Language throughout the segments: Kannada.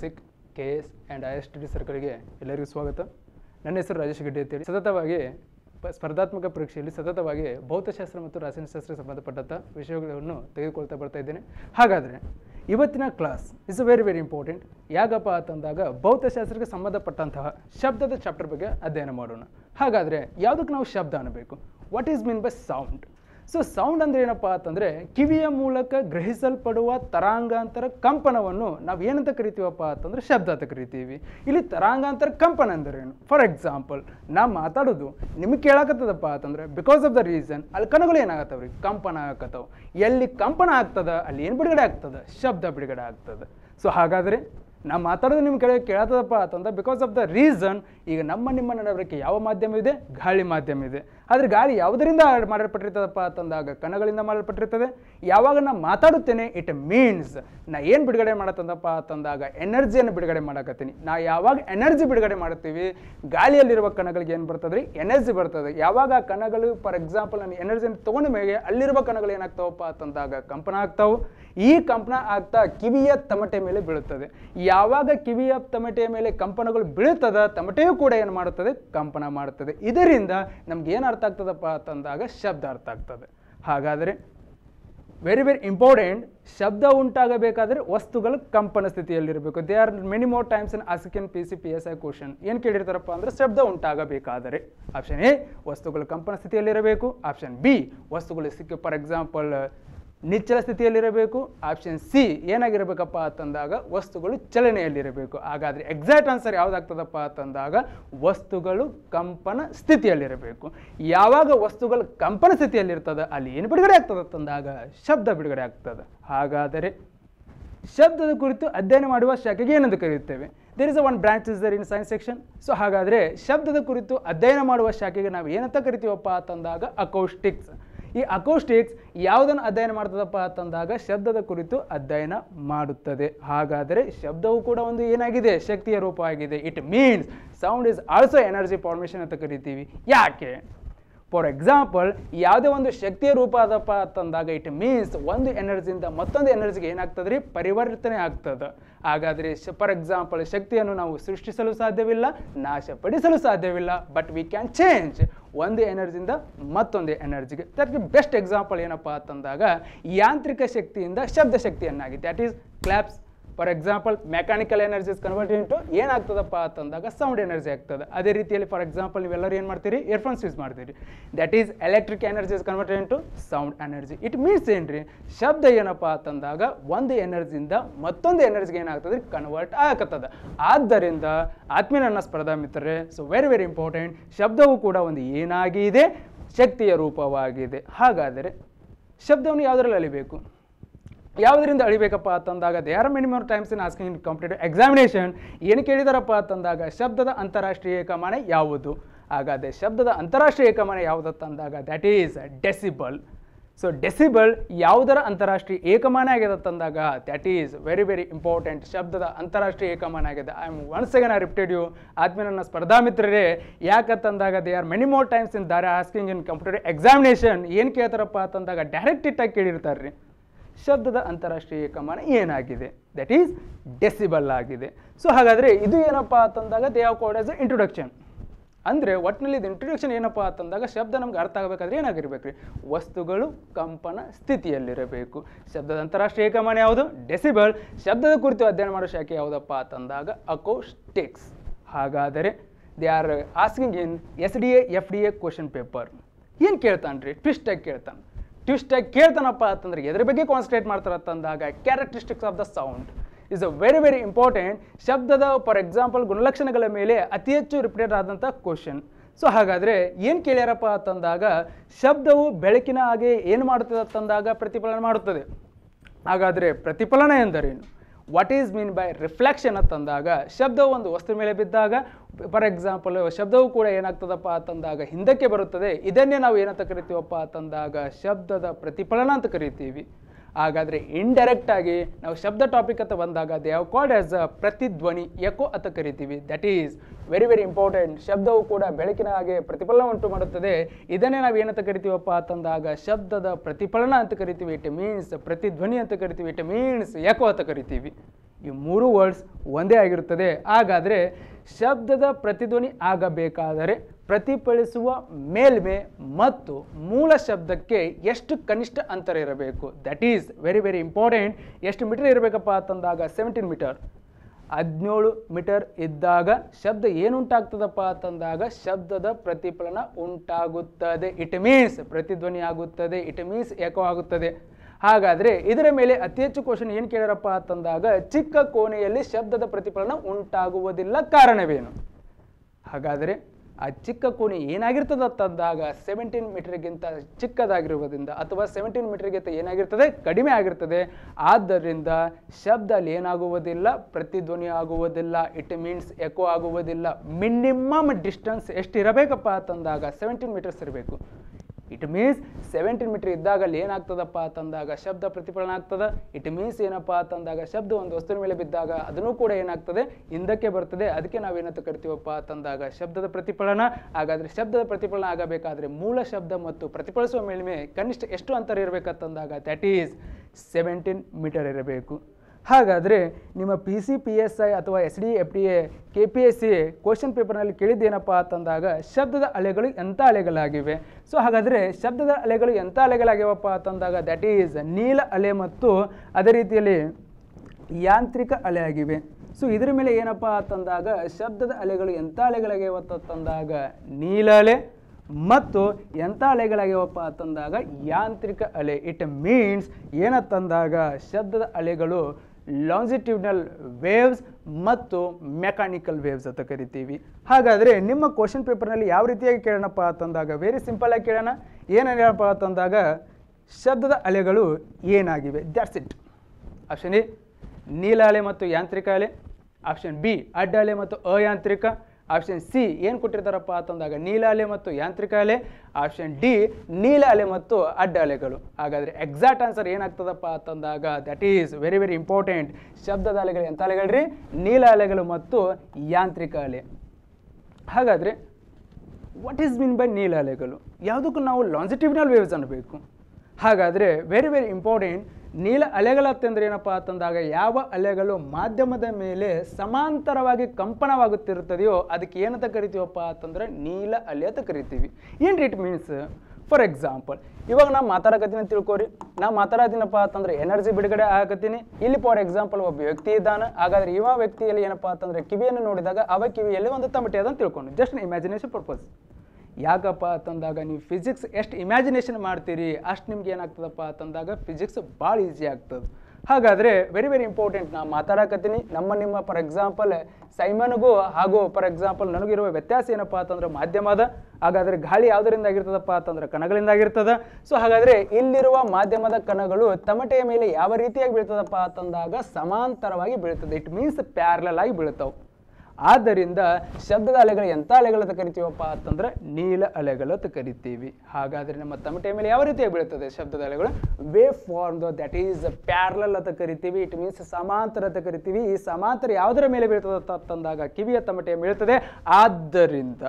classic K S and I S T D ಸರ್ಕಲ್ಗೆ ಎಲ್ಲರಿಗೂ ಸ್ವಾಗತ ನನ್ನ ಹೆಸರು ರಾಜೇಶ್ ಗೆಡ್ಡೆ ಅಂತೇಳಿ ಸತತವಾಗಿ ಪ- ಸ್ಪರ್ಧಾತ್ಮಕ ಪರೀಕ್ಷೆಯಲ್ಲಿ ಸತತವಾಗಿ ಭೌತಶಾಸ್ತ್ರ ಮತ್ತು ರಾಸಾಯನಶಾಸ್ತ್ರಕ್ಕೆ ಸಂಬಂಧಪಟ್ಟಂಥ ವಿಷಯಗಳನ್ನು ತೆಗೆದುಕೊಳ್ತಾ ಬರ್ತಾ ಇದ್ದೇನೆ ಹಾಗಾದರೆ ಇವತ್ತಿನ class is very very important ಯಾಕಪ್ಪ ಅಂತಂದಾಗ ಭೌತಶಾಸ್ತ್ರಕ್ಕೆ ಸಂಬಂಧಪಟ್ಟಂತಹ ಶಬ್ದದ ಚಾಪ್ಟರ್ ಬಗ್ಗೆ ಅಧ್ಯಯನ ಮಾಡೋಣ ಹಾಗಾದರೆ ಯಾವುದಕ್ಕೆ ನಾವು ಶಬ್ದ ಅನ್ನಬೇಕು what is mean by sound so sound ಅಂದ್ರೆ ಏನಪ್ಪ ಅಂತಂದ್ರೆ ಕಿವಿಯ ಮೂಲಕ ಗ್ರಹಿಸಲ್ಪಡುವ ತರಾಂಗಾಂತರ ಕಂಪನವನ್ನು ನಾವು ಏನಂತ ಕರಿತೀವಪ್ಪ ಅಂತಂದ್ರೆ ಶಬ್ದ ಅಂತ ಕರಿತೀವಿ ಇಲ್ಲಿ ತರಾಂಗಾಂತರ ಕಂಪನ ಅಂದ್ರೆ ಏನು ಫಾರ್ ಎಕ್ಸಾಂಪಲ್ ನಾ ಮಾತಾಡೋದು ನಿಮಗೆ ಕೇಳಾಕತ್ತದಪ್ಪ ಅಂತಂದ್ರೆ ಬಿಕಾಸ್ ಆಫ್ ದ ರೀಸನ್ ಅಲ್ಲಿ ಕಣಗಳು ಏನಾಗತ್ತವ್ರಿ ಕಂಪನ ಆಗತ್ತವ ಎಲ್ಲಿ ಕಂಪನ ಆಗ್ತದ ಅಲ್ಲಿ ಏನು ಬಿಡುಗಡೆ ಆಗ್ತದ ಶಬ್ದ ಬಿಡುಗಡೆ ಆಗ್ತದ ಸೊ ಹಾಗಾದ್ರೆ ನಾ ಮಾತಾಡೋದು ನಿಮ್ಮ ಕಡೆ ಕೇಳತ್ತದಪ್ಪ ಅಂತಂದ್ರೆ ಬಿಕಾಸ್ ಆಫ್ ದ ರೀಸನ್ ಈಗ ನಮ್ಮ ನಿಮ್ಮ ನಡವಳಿಕೆ ಯಾವ ಮಾಧ್ಯಮ ಇದೆ ಗಾಳಿ ಮಾಧ್ಯಮ ಇದೆ ಆದರೆ ಗಾಳಿ ಯಾವುದರಿಂದ ಮಾಡಲ್ಪಟ್ಟಿರ್ತದಪ್ಪ ಅಂತಂದಾಗ ಕಣಗಳಿಂದ ಮಾಡಲ್ಪಟ್ಟಿರ್ತದೆ ಯಾವಾಗ ನಾ ಮಾತಾಡುತ್ತೇನೆ ಇಟ್ ಮೀನ್ಸ್ ನಾ ಏನು ಬಿಡುಗಡೆ ಮಾಡತ್ತಂದಪ್ಪ ಅಂತಂದಾಗ ಎನರ್ಜಿಯನ್ನು ಬಿಡುಗಡೆ ಮಾಡಕತ್ತೀನಿ ನಾ ಯಾವಾಗ ಎನರ್ಜಿ ಬಿಡುಗಡೆ ಮಾಡುತ್ತೀವಿ ಗಾಳಿಯಲ್ಲಿರುವ ಕಣಗಳಿಗೆ ಏನು ಬರ್ತದೆ ರೀ ಎನರ್ಜಿ ಬರ್ತದೆ ಯಾವಾಗ ಆ ಕಣಗಳು ಫಾರ್ ಎಕ್ಸಾಂಪಲ್ ನಾನು ಎನರ್ಜಿಯನ್ನು ತೊಗೊಂಡ ಮೇಲೆ ಅಲ್ಲಿರುವ ಕಣಗಳು ಏನಾಗ್ತಾವಪ್ಪ ಅಂತಂದಾಗ ಕಂಪನ ಆಗ್ತಾವು ಈ ಕಂಪನ ಆಗ್ತಾ ಕಿವಿಯ ತಮಟೆ ಮೇಲೆ ಬೀಳುತ್ತದೆ ಯಾವಾಗ ಕಿವಿಯ ತಮಟೆಯ ಮೇಲೆ ಕಂಪನಗಳು ಬೀಳುತ್ತದ ತಮಟೆಯೂ ಕೂಡ ಏನು ಮಾಡುತ್ತದೆ ಕಂಪನ ಮಾಡುತ್ತದೆ ಇದರಿಂದ ನಮ್ಗೆ ಏನು ಅರ್ಥ ಆಗ್ತದಪ್ಪ ಅಂತಂದಾಗ ಶಬ್ದ ಅರ್ಥ ಆಗ್ತದೆ ಹಾಗಾದರೆ ವೆರಿ ವೆರಿ ಇಂಪಾರ್ಟೆಂಟ್ ಶಬ್ದ ಉಂಟಾಗಬೇಕಾದ್ರೆ ವಸ್ತುಗಳು ಕಂಪನ ಸ್ಥಿತಿಯಲ್ಲಿರಬೇಕು they are many more times in asking P C P S I question ಏನು ಕೇಳಿರ್ತಾರಪ್ಪ ಅಂದರೆ ಶಬ್ದ ಉಂಟಾಗಬೇಕಾದರೆ ಆಪ್ಷನ್ ಎ ವಸ್ತುಗಳು ಕಂಪನ ಸ್ಥಿತಿಯಲ್ಲಿರಬೇಕು ಆಪ್ಷನ್ ಬಿ ವಸ್ತುಗಳು ಸಿಕ್ಕ ಫಾರ್ ಎಕ್ಸಾಂಪಲ್ ನಿಚ್ಚಳ ಸ್ಥಿತಿಯಲ್ಲಿರಬೇಕು ಆಪ್ಷನ್ ಸಿ ಏನಾಗಿರಬೇಕಪ್ಪ ಅಂತಂದಾಗ ವಸ್ತುಗಳು ಚಲನೆಯಲ್ಲಿರಬೇಕು ಹಾಗಾದರೆ ಎಕ್ಸಾಕ್ಟ್ ಆನ್ಸರ್ ಯಾವುದಾಗ್ತದಪ್ಪ ಅಂತಂದಾಗ ವಸ್ತುಗಳು ಕಂಪನ ಸ್ಥಿತಿಯಲ್ಲಿರಬೇಕು ಯಾವಾಗ ವಸ್ತುಗಳು ಕಂಪನ ಸ್ಥಿತಿಯಲ್ಲಿರ್ತದೆ ಅಲ್ಲಿ ಏನು ಬಿಡುಗಡೆ ಆಗ್ತದೆ ಅಂತಂದಾಗ ಶಬ್ದ ಬಿಡುಗಡೆ ಆಗ್ತದೆ ಹಾಗಾದರೆ ಶಬ್ದದ ಕುರಿತು ಅಧ್ಯಯನ ಮಾಡುವ ಶಾಖೆಗೆ ಏನಂತ ಕರೆಯುತ್ತೇವೆ there is a one branch is there in science section so ಹಾಗಾದರೆ ಶಬ್ದದ ಕುರಿತು ಅಧ್ಯಯನ ಮಾಡುವ ಶಾಖೆಗೆ ನಾವು ಏನಂತ ಕರಿತೀವಪ್ಪ ಅಂತಂದಾಗ ಅಕೌಸ್ಟಿಕ್ಸ್ ಈ ಅಕೌಸ್ಟಿಕ್ಸ್ ಯಾವುದನ್ನು ಅಧ್ಯಯನ ಮಾಡ್ತದಪ್ಪ ಅಂತಂದಾಗ ಶಬ್ದದ ಕುರಿತು ಅಧ್ಯಯನ ಮಾಡುತ್ತದೆ ಹಾಗಾದರೆ ಶಬ್ದವು ಕೂಡ ಒಂದು ಏನಾಗಿದೆ ಶಕ್ತಿಯ ರೂಪ ಆಗಿದೆ it means sound is also energy formation ಅಂತ ಕರಿತೀವಿ ಯಾಕೆ ಫಾರ್ ಎಕ್ಸಾಂಪಲ್ ಯಾವುದೇ ಒಂದು ಶಕ್ತಿಯ ರೂಪ ಅದಪ್ಪ ಅಂತಂದಾಗ ಇಟ್ ಮೀನ್ಸ್ ಒಂದು ಎನರ್ಜಿಯಿಂದ ಮತ್ತೊಂದು ಎನರ್ಜಿಗೆ ಏನಾಗ್ತದೆ ರೀ ಪರಿವರ್ತನೆ ಆಗ್ತದೆ ಹಾಗಾದರೆ ಫಾರ್ ಎಕ್ಸಾಂಪಲ್ ಶಕ್ತಿಯನ್ನು ನಾವು ಸೃಷ್ಟಿಸಲು ಸಾಧ್ಯವಿಲ್ಲ ನಾಶಪಡಿಸಲು ಸಾಧ್ಯವಿಲ್ಲ ಬಟ್ ವಿ ಕ್ಯಾನ್ ಚೇಂಜ್ ಒಂದು ಎನರ್ಜಿಯಿಂದ ಮತ್ತೊಂದು ಎನರ್ಜಿಗೆ ದಟ್ಗೆ ಬೆಸ್ಟ್ ಎಕ್ಸಾಂಪಲ್ ಏನಪ್ಪ ಅಂತಂದಾಗ ಯಾಂತ್ರಿಕ ಶಕ್ತಿಯಿಂದ ಶಬ್ದ ಶಕ್ತಿಯನ್ನಾಗಿ that is claps for example mechanical energy is convert into ಏನಾಗ್ತದಪ್ಪ ಅಂತಂದಾಗ ಸೌಂಡ್ ಎನರ್ಜಿ ಆಗ್ತದೆ ಅದೇ ರೀತಿಯಲ್ಲಿ ಫಾರ್ ಎಕ್ಸಾಂಪಲ್ ನೀವೆಲ್ಲರೂ ಏನು ಮಾಡ್ತೀರಿ ಇಯರ್ಫೋನ್ಸ್ ಯೂಸ್ ಮಾಡ್ತೀರಿ that is electric energy is convert into sound energy it means ಏನ್ರಿ ಶಬ್ದ ಏನಪ್ಪ ಅಂತಂದಾಗ ಒಂದು ಎನರ್ಜಿಯಿಂದ ಮತ್ತೊಂದು ಎನರ್ಜಿಗೆ ಏನಾಗ್ತದೆ ಕನ್ವರ್ಟ್ ಆಗತ್ತದ ಆದ್ದರಿಂದ ಆತ್ಮೀಯ ನನ್ನ ಸ್ಪರ್ಧಾ ಮಿತ್ರರೇ ಸೊ ವೆರಿ ವೆರಿ ಇಂಪಾರ್ಟೆಂಟ್ ಶಬ್ದವು ಕೂಡ ಒಂದು ಏನಾಗಿದೆ ಶಕ್ತಿಯ ರೂಪವಾಗಿದೆ ಹಾಗಾದರೆ ಶಬ್ದವನ್ನು ಯಾವುದರಲ್ಲಿ ಅಳಿಬೇಕು ಯಾವುದರಿಂದ ಅಳಿಬೇಕಪ್ಪ ಅಂತಂದಾಗ they are many more times in asking in competitive examination ಏನು ಕೇಳಿದಾರಪ್ಪ ಅಂತಂದಾಗ ಶಬ್ದದ ಅಂತಾರಾಷ್ಟ್ರೀಯ ಏಕಮಾನ ಯಾವುದು ಹಾಗಾದರೆ ಶಬ್ದದ ಅಂತಾರಾಷ್ಟ್ರೀಯ ಏಕಮಾನ ಯಾವುದತ್ತಂದಾಗ that is decibel so decibel ಯಾವುದರ ಅಂತಾರಾಷ್ಟ್ರೀಯ ಏಕಮಾನ ಆಗಿದೆ ಅಂತಂದಾಗ that is very very important ಶಬ್ದದ ಅಂತಾರಾಷ್ಟ್ರೀಯ ಏಕಮಾನ ಆಗಿದೆ I am once again I repeated you ಆದ್ಮೇಲೆ ನನ್ನ ಸ್ಪರ್ಧಾ ಮಿತ್ರರೇ ಯಾಕಂತಂದಾಗ they are many more times in there asking in competitive examination ಏನು ಕೇಳ್ತಾರಪ್ಪ ಅಂತಂದಾಗ ಡೈರೆಕ್ಟ್ ಇಟ್ಟಾಗಿ ಕೇಳಿರ್ತಾರೆ ರೀ ಶಬ್ದದ ಅಂತಾರಾಷ್ಟ್ರೀಯ ಏಕಮಾನ ಏನಾಗಿದೆ ದಟ್ ಈಸ್ ಡೆಸಿಬಲ್ ಆಗಿದೆ ಸೊ ಹಾಗಾದರೆ ಇದು ಏನಪ್ಪ ಅಂತಂದಾಗ they have called as a introduction ಅಂದರೆ ಒಟ್ಟಿನಲ್ಲಿ ಇದು ಇಂಟ್ರೊಡಕ್ಷನ್ ಏನಪ್ಪ ಅಂತಂದಾಗ ಶಬ್ದ ನಮ್ಗೆ ಅರ್ಥ ಆಗಬೇಕಾದ್ರೆ ಏನಾಗಿರ್ಬೇಕು ರೀ ವಸ್ತುಗಳು ಕಂಪನ ಸ್ಥಿತಿಯಲ್ಲಿರಬೇಕು ಶಬ್ದದ ಅಂತಾರಾಷ್ಟ್ರೀಯ ಏಕಮಾನ ಯಾವುದು ಡೆಸಿಬಲ್ ಶಬ್ದದ ಕುರಿತು ಅಧ್ಯಯನ ಮಾಡೋ ಶಾಖೆ ಯಾವುದಪ್ಪ ಅಂತಂದಾಗ ಅಕೋಸ್ಟಿಕ್ಸ್ ಹಾಗಾದರೆ they are asking in S D A F D A question paper ಏನು ಕೇಳ್ತಾನೆ ರೀ ಟ್ವಿಸ್ಟಾಗಿ ಕೇಳ್ತಾನೆ ಟ್ವಿಸ್ಟಾಗಿ ಕೇಳ್ತಾನಪ್ಪ ಅಂತಂದ್ರೆ ಎದ್ರ ಬಗ್ಗೆ ಕಾನ್ಸಂಟ್ರೇಟ್ ಮಾಡ್ತಾರೆ ಅಂತಂದಾಗ characteristics of the sound is a very very important ಶಬ್ದದ ಫಾರ್ ಎಕ್ಸಾಂಪಲ್ ಗುಣಲಕ್ಷಣಗಳ ಮೇಲೆ ಅತಿ ಹೆಚ್ಚು ರಿಪೀಟೆಡ್ ಆದಂಥ ಕ್ವಶನ್ ಸೊ ಹಾಗಾದರೆ ಏನು ಕೇಳ್ಯಾರಪ್ಪ ಅಂತಂದಾಗ ಶಬ್ದವು ಬೆಳಕಿನ ಹಾಗೆ ಏನು ಮಾಡುತ್ತದೆ ಅಂತಂದಾಗ ಪ್ರತಿಫಲನ ಮಾಡುತ್ತದೆ ಹಾಗಾದರೆ ಪ್ರತಿಫಲನ ಎಂದರೇನು what is mean by reflection ಅಂತಂದಾಗ ಶಬ್ದವು ಒಂದು ವಸ್ತು ಮೇಲೆ ಬಿದ್ದಾಗ ಫಾರ್ ಎಕ್ಸಾಂಪಲ್ ಶಬ್ದವು ಕೂಡ ಏನಾಗ್ತದಪ್ಪ ಅಂತಂದಾಗ ಹಿಂದಕ್ಕೆ ಬರುತ್ತದೆ ಇದನ್ನೇ ನಾವು ಏನಂತ ಕರಿತೀವಪ್ಪ ಅಂತಂದಾಗ ಶಬ್ದದ ಪ್ರತಿಫಲನ ಅಂತ ಕರಿತೀವಿ ಹಾಗಾದರೆ ಇಂಡೈರೆಕ್ಟ್ ಆಗಿ ನಾವು ಶಬ್ದ ಟಾಪಿಕ್ ಅಂತ ಬಂದಾಗ they have called as a ಪ್ರತಿಧ್ವನಿ ಎಕೋ ಅಂತ ಕರಿತೀವಿ that is very very important ಶಬ್ದವು ಕೂಡ ಬೆಳಕಿನ ಹಾಗೆ ಪ್ರತಿಫಲನ ಉಂಟು ಮಾಡುತ್ತದೆ ಇದನ್ನೇ ನಾವು ಏನಂತ ಕರಿತೀವಪ್ಪ ಅಂತಂದಾಗ ಶಬ್ದದ ಪ್ರತಿಫಲನ ಅಂತ ಕರಿತೀವಿ ಇಟ್ ಮೀನ್ಸ್ ಪ್ರತಿಧ್ವನಿ ಅಂತ ಕರಿತೀವಿ ಇಟ್ ಮೀನ್ಸ್ ಎಕೋ ಅಂತ ಕರಿತೀವಿ ಈ ಮೂರು ವರ್ಡ್ಸ್ ಒಂದೇ ಆಗಿರುತ್ತದೆ ಹಾಗಾದರೆ ಶಬ್ದದ ಪ್ರತಿಧ್ವನಿ ಆಗಬೇಕಾದರೆ ಪ್ರತಿಫಲಿಸುವ ಮೇಲ್ಮೆ ಮತ್ತು ಮೂಲ ಶಬ್ದಕ್ಕೆ ಎಷ್ಟು ಕನಿಷ್ಠ ಅಂತರ ಇರಬೇಕು that is very very important ಎಷ್ಟು ಮೀಟರ್ ಇರಬೇಕಪ್ಪ ಅಂತಂದಾಗ ಸೆವೆಂಟೀನ್ ಮೀಟರ್ ಹದಿನೇಳು ಮೀಟರ್ ಇದ್ದಾಗ ಶಬ್ದ ಏನುಂಟಾಗ್ತದಪ್ಪ ಅಂತಂದಾಗ ಶಬ್ದದ ಪ್ರತಿಫಲನ ಉಂಟಾಗುತ್ತದೆ ಇಟ್ ಮೀನ್ಸ್ ಪ್ರತಿಧ್ವನಿ ಆಗುತ್ತದೆ ಇಟ್ ಮೀನ್ಸ್ ಏಕೋ ಆಗುತ್ತದೆ ಹಾಗಾದರೆ ಇದರ ಮೇಲೆ ಅತಿ ಹೆಚ್ಚು ಕ್ವಶನ್ ಏನು ಕೇಳ್ಯಾರಪ್ಪ ಅಂತಂದಾಗ ಚಿಕ್ಕ ಕೋಣೆಯಲ್ಲಿ ಶಬ್ದದ ಪ್ರತಿಫಲನ ಉಂಟಾಗುವುದಿಲ್ಲ ಕಾರಣವೇನು ಹಾಗಾದರೆ ಆ ಚಿಕ್ಕ ಕೋಣೆ ಏನಾಗಿರ್ತದೆ ಅಂತಂದಾಗ ಸೆವೆಂಟೀನ್ ಮೀಟರ್ಗಿಂತ ಚಿಕ್ಕದಾಗಿರುವುದರಿಂದ ಅಥವಾ ಸೆವೆಂಟೀನ್ ಮೀಟರ್ಗಿಂತ ಏನಾಗಿರ್ತದೆ ಕಡಿಮೆ ಆಗಿರ್ತದೆ ಆದ್ದರಿಂದ ಶಬ್ದ ಅಲ್ಲಿ ಏನಾಗುವುದಿಲ್ಲ ಪ್ರತಿಧ್ವನಿ ಆಗುವುದಿಲ್ಲ ಇಟ್ ಮೀನ್ಸ್ ಎಕೋ ಆಗುವುದಿಲ್ಲ ಮಿನಿಮಮ್ ಡಿಸ್ಟೆನ್ಸ್ ಎಷ್ಟು ಇರಬೇಕಪ್ಪ ಅಂತಂದಾಗ ಸೆವೆಂಟೀನ್ ಮೀಟರ್ಸ್ ಇರಬೇಕು ಇಟ್ ಮೀನ್ಸ್ ಸೆವೆಂಟೀನ್ ಮೀಟರ್ ಇದ್ದಾಗ ಅಲ್ಲಿ ಏನಾಗ್ತದಪ್ಪ ಅಂತಂದಾಗ ಶಬ್ದ ಪ್ರತಿಫಲನ ಆಗ್ತದೆ ಇಟ್ ಮೀನ್ಸ್ ಏನಪ್ಪ ಅಂತಂದಾಗ ಶಬ್ದ ಒಂದು ವಸ್ತುವಿನ ಮೇಲೆ ಬಿದ್ದಾಗ ಅದನ್ನು ಕೂಡ ಏನಾಗ್ತದೆ ಹಿಂದಕ್ಕೆ ಬರ್ತದೆ ಅದಕ್ಕೆ ನಾವೇನಂತ ಕರಿತೀವಪ್ಪ ಅಂತಂದಾಗ ಶಬ್ದದ ಪ್ರತಿಫಲನ ಹಾಗಾದ್ರೆ ಶಬ್ದದ ಪ್ರತಿಫಲನ ಆಗಬೇಕಾದ್ರೆ ಮೂಲ ಶಬ್ದ ಮತ್ತು ಪ್ರತಿಫಲಿಸುವ ಮೇಲ್ಮೆ ಕನಿಷ್ಠ ಎಷ್ಟು ಅಂತರ ಇರಬೇಕಂತಂದಾಗ ದಟ್ ಈಸ್ ಸೆವೆಂಟೀನ್ ಮೀಟರ್ ಇರಬೇಕು ಹಾಗಾದರೆ ನಿಮ್ಮ P C P S I ಅಥವಾ S D F D A K P S C question ಪೇಪರ್ನಲ್ಲಿ ಕೇಳಿದ್ದೇನಪ್ಪ ಅಂತಂದಾಗ ಶಬ್ದದ ಅಲೆಗಳು ಎಂಥ ಅಲೆಗಳಾಗಿವೆ ಸೊ ಹಾಗಾದರೆ ಶಬ್ದದ ಅಲೆಗಳು ಎಂಥ ಅಲೆಗಳಾಗಿವಪ್ಪ ಅಂತಂದಾಗ ದಟ್ ಈಸ್ ನೀಲ ಅಲೆ ಮತ್ತು ಅದೇ ರೀತಿಯಲ್ಲಿ ಯಾಂತ್ರಿಕ ಅಲೆ ಆಗಿವೆ ಸೊ ಇದರ ಮೇಲೆ ಏನಪ್ಪ ಅಂತಂದಾಗ ಶಬ್ದದ ಅಲೆಗಳು ಎಂಥ ಅಲೆಗಳಾಗಿವೆ ಅಂತಂದಾಗ ನೀಲ ಅಲೆ ಮತ್ತು ಎಂಥ ಅಲೆಗಳಾಗ್ಯಾವಪ್ಪ ಅಂತಂದಾಗ ಯಾಂತ್ರಿಕ ಅಲೆ ಇಟ್ ಮೀನ್ಸ್ ಏನತ್ತಂದಾಗ ಶಬ್ದದ ಅಲೆಗಳು ಲಾಂಜಿಟ್ಯೂಡ್ನಲ್ ವೇವ್ಸ್ ಮತ್ತು ಮೆಕ್ಯಾನಿಕಲ್ ವೇವ್ಸ್ ಅಂತ ಕರಿತೀವಿ ಹಾಗಾದರೆ ನಿಮ್ಮ ಕ್ವಶನ್ ಪೇಪರ್ನಲ್ಲಿ ಯಾವ ರೀತಿಯಾಗಿ ಕೇಳೋಣಪ್ಪ ಅಂತಂದಾಗ ವೆರಿ ಸಿಂಪಲ್ ಆಗಿ ಕೇಳೋಣ ಏನು ಹೇಳಪ್ಪ ಅಂತಂದಾಗ ಶಬ್ದದ ಅಲೆಗಳು ಏನಾಗಿವೆ ದ್ಯಾಟ್ಸ್ ಇಟ್ ಆಪ್ಷನ್ ಎ ನೀಲ ಅಲೆ ಮತ್ತು ಯಾಂತ್ರಿಕ ಅಲೆ ಆಪ್ಷನ್ ಬಿ ಅಡ್ಡ ಅಲೆ ಮತ್ತು ಅಯಾಂತ್ರಿಕ ಆಪ್ಷನ್ ಸಿ ಏನು ಕೊಟ್ಟಿರ್ತಾರಪ್ಪ ಅಂತಂದಾಗ ನೀಲ ಅಲೆ ಮತ್ತು ಯಾಂತ್ರಿಕ ಅಲೆ ಆಪ್ಷನ್ ಡಿ ನೀಲ ಅಲೆ ಮತ್ತು ಅಡ್ಡ ಅಲೆಗಳು ಹಾಗಾದರೆ ಎಕ್ಸಾಕ್ಟ್ ಆನ್ಸರ್ ಏನಾಗ್ತದಪ್ಪ ಅಂತಂದಾಗ that is very very important ಶಬ್ದದ ಅಲೆಗಳು ಎಂಥ ಅಲೆಗಳ್ರಿ ನೀಲ ಅಲೆಗಳು ಮತ್ತು ಯಾಂತ್ರಿಕ ಅಲೆ ಹಾಗಾದರೆ ವಾಟ್ ಈಸ್ ಮೀನ್ ಬೈ ನೀಲ ಅಲೆಗಳು ಯಾವುದಕ್ಕೂ ನಾವು ಲಾಂಜಿಟಿವ್ನಲ್ ವೇವ್ಸ್ ಅನ್ನಬೇಕು ಹಾಗಾದರೆ ವೆರಿ ವೆರಿ ಇಂಪಾರ್ಟೆಂಟ್ ನೀಲ ಅಲೆಗಳತ್ತಂದ್ರೆ ಏನಪ್ಪ ಅಂತಂದಾಗ ಯಾವ ಅಲೆಗಳು ಮಾಧ್ಯಮದ ಮೇಲೆ ಸಮಾಂತರವಾಗಿ ಕಂಪನವಾಗುತ್ತಿರುತ್ತದೆಯೋ ಅದಕ್ಕೆ ಏನಂತ ಕರಿತೀವಪ್ಪ ಅಂತಂದ್ರೆ ನೀಲ ಅಲೆ ಅಂತ ಕರಿತೀವಿ ಏನು ಇಟ್ ಮೀನ್ಸ್ ಫಾರ್ ಎಕ್ಸಾಂಪಲ್ ಇವಾಗ ನಾ ಮಾತಾಡಕತ್ತೀನಿ ಅಂತ ತಿಳ್ಕೊರಿ ನಾ ಮಾತಾಡತ್ತೀನಪ್ಪ ಅಂತಂದ್ರೆ ಎನರ್ಜಿ ಬಿಡುಗಡೆ ಆಗತ್ತೀನಿ ಇಲ್ಲಿ ಫಾರ್ ಎಕ್ಸಾಂಪಲ್ ಒಬ್ಬ ವ್ಯಕ್ತಿ ಇದ್ದಾನೆ ಹಾಗಾದ್ರೆ ಇವ ವ್ಯಕ್ತಿಯಲ್ಲಿ ಏನಪ್ಪ ಅಂತಂದ್ರೆ ಕಿವಿಯನ್ನು ನೋಡಿದಾಗ ಅವ ಕಿವಿಯಲ್ಲಿ ಒಂದು ತಮಟೆ ಅದ ಅಂತ ತಿಳ್ಕೊಂಡು ಜಸ್ಟ್ ಇಮ್ಯಾಜಿನೇಷನ್ ಪರ್ಪಸ್ ಯಾಕಪ್ಪ ಅಂತಂದಾಗ ನೀವು ಫಿಸಿಕ್ಸ್ ಎಷ್ಟು ಇಮ್ಯಾಜಿನೇಷನ್ ಮಾಡ್ತೀರಿ ಅಷ್ಟು ನಿಮ್ಗೆ ಏನಾಗ್ತದಪ್ಪ ಅಂತಂದಾಗ ಫಿಸಿಕ್ಸ್ ಭಾಳ ಈಸಿ ಆಗ್ತದೆ ಹಾಗಾದರೆ ವೆರಿ ವೆರಿ ಇಂಪಾರ್ಟೆಂಟ್ ನಾ ಮಾತಾಡಕತ್ತೀನಿ ನಮ್ಮ ನಿಮ್ಮ ಫಾರ್ ಎಕ್ಸಾಂಪಲ್ ಸೈಮನ್ಗೂ ಹಾಗೂ ಫಾರ್ ಎಕ್ಸಾಂಪಲ್ ನನಗಿರುವ ವ್ಯತ್ಯಾಸ ಏನಪ್ಪ ಅಂತಂದ್ರೆ ಮಾಧ್ಯಮ ಅದ ಹಾಗಾದರೆ ಗಾಳಿ ಯಾವುದರಿಂದ ಆಗಿರ್ತದಪ್ಪ ಅಂತಂದ್ರೆ ಕಣಗಳಿಂದ ಆಗಿರ್ತದ ಸೊ ಹಾಗಾದರೆ ಇಲ್ಲಿರುವ ಮಾಧ್ಯಮದ ಕಣಗಳು ತಮಟೆಯ ಮೇಲೆ ಯಾವ ರೀತಿಯಾಗಿ ಬೀಳ್ತದಪ್ಪ ಅಂತಂದಾಗ ಸಮಾಂತರವಾಗಿ ಬೀಳ್ತದೆ ಇಟ್ ಮೀನ್ಸ್ ಪ್ಯಾರಲಲ್ ಆಗಿ ಬೀಳ್ತಾವೆ ಆದ್ದರಿಂದ ಶಬ್ದದ ಅಲೆಗಳು ಎಂಥ ಅಲೆಗಳು ಅಂತ ಕರಿತೀವಪ್ಪ ಅಂತಂದ್ರೆ ನೀಲ ಅಲೆಗಳು ಅಂತ ಕರಿತೀವಿ ಹಾಗಾದ್ರೆ ನಮ್ಮ ತಮಟೆಯ ಮೇಲೆ ಯಾವ ರೀತಿಯಾಗಿ ಬೀಳ್ತದೆ ಶಬ್ದದ ಅಲೆಗಳು wave form that is parallel ಅಂತ ಕರಿತೀವಿ ಇಟ್ ಮೀನ್ಸ್ ಸಮಾಂತರ ಅಂತ ಕರಿತೀವಿ ಈ ಸಮಾಂತರ ಯಾವುದರ ಮೇಲೆ ಬೀಳ್ತದೆ ಅಂತಂದಾಗ ಕಿವಿಯ ತಮಟೆಯ ಬೀಳ್ತದೆ ಆದ್ದರಿಂದ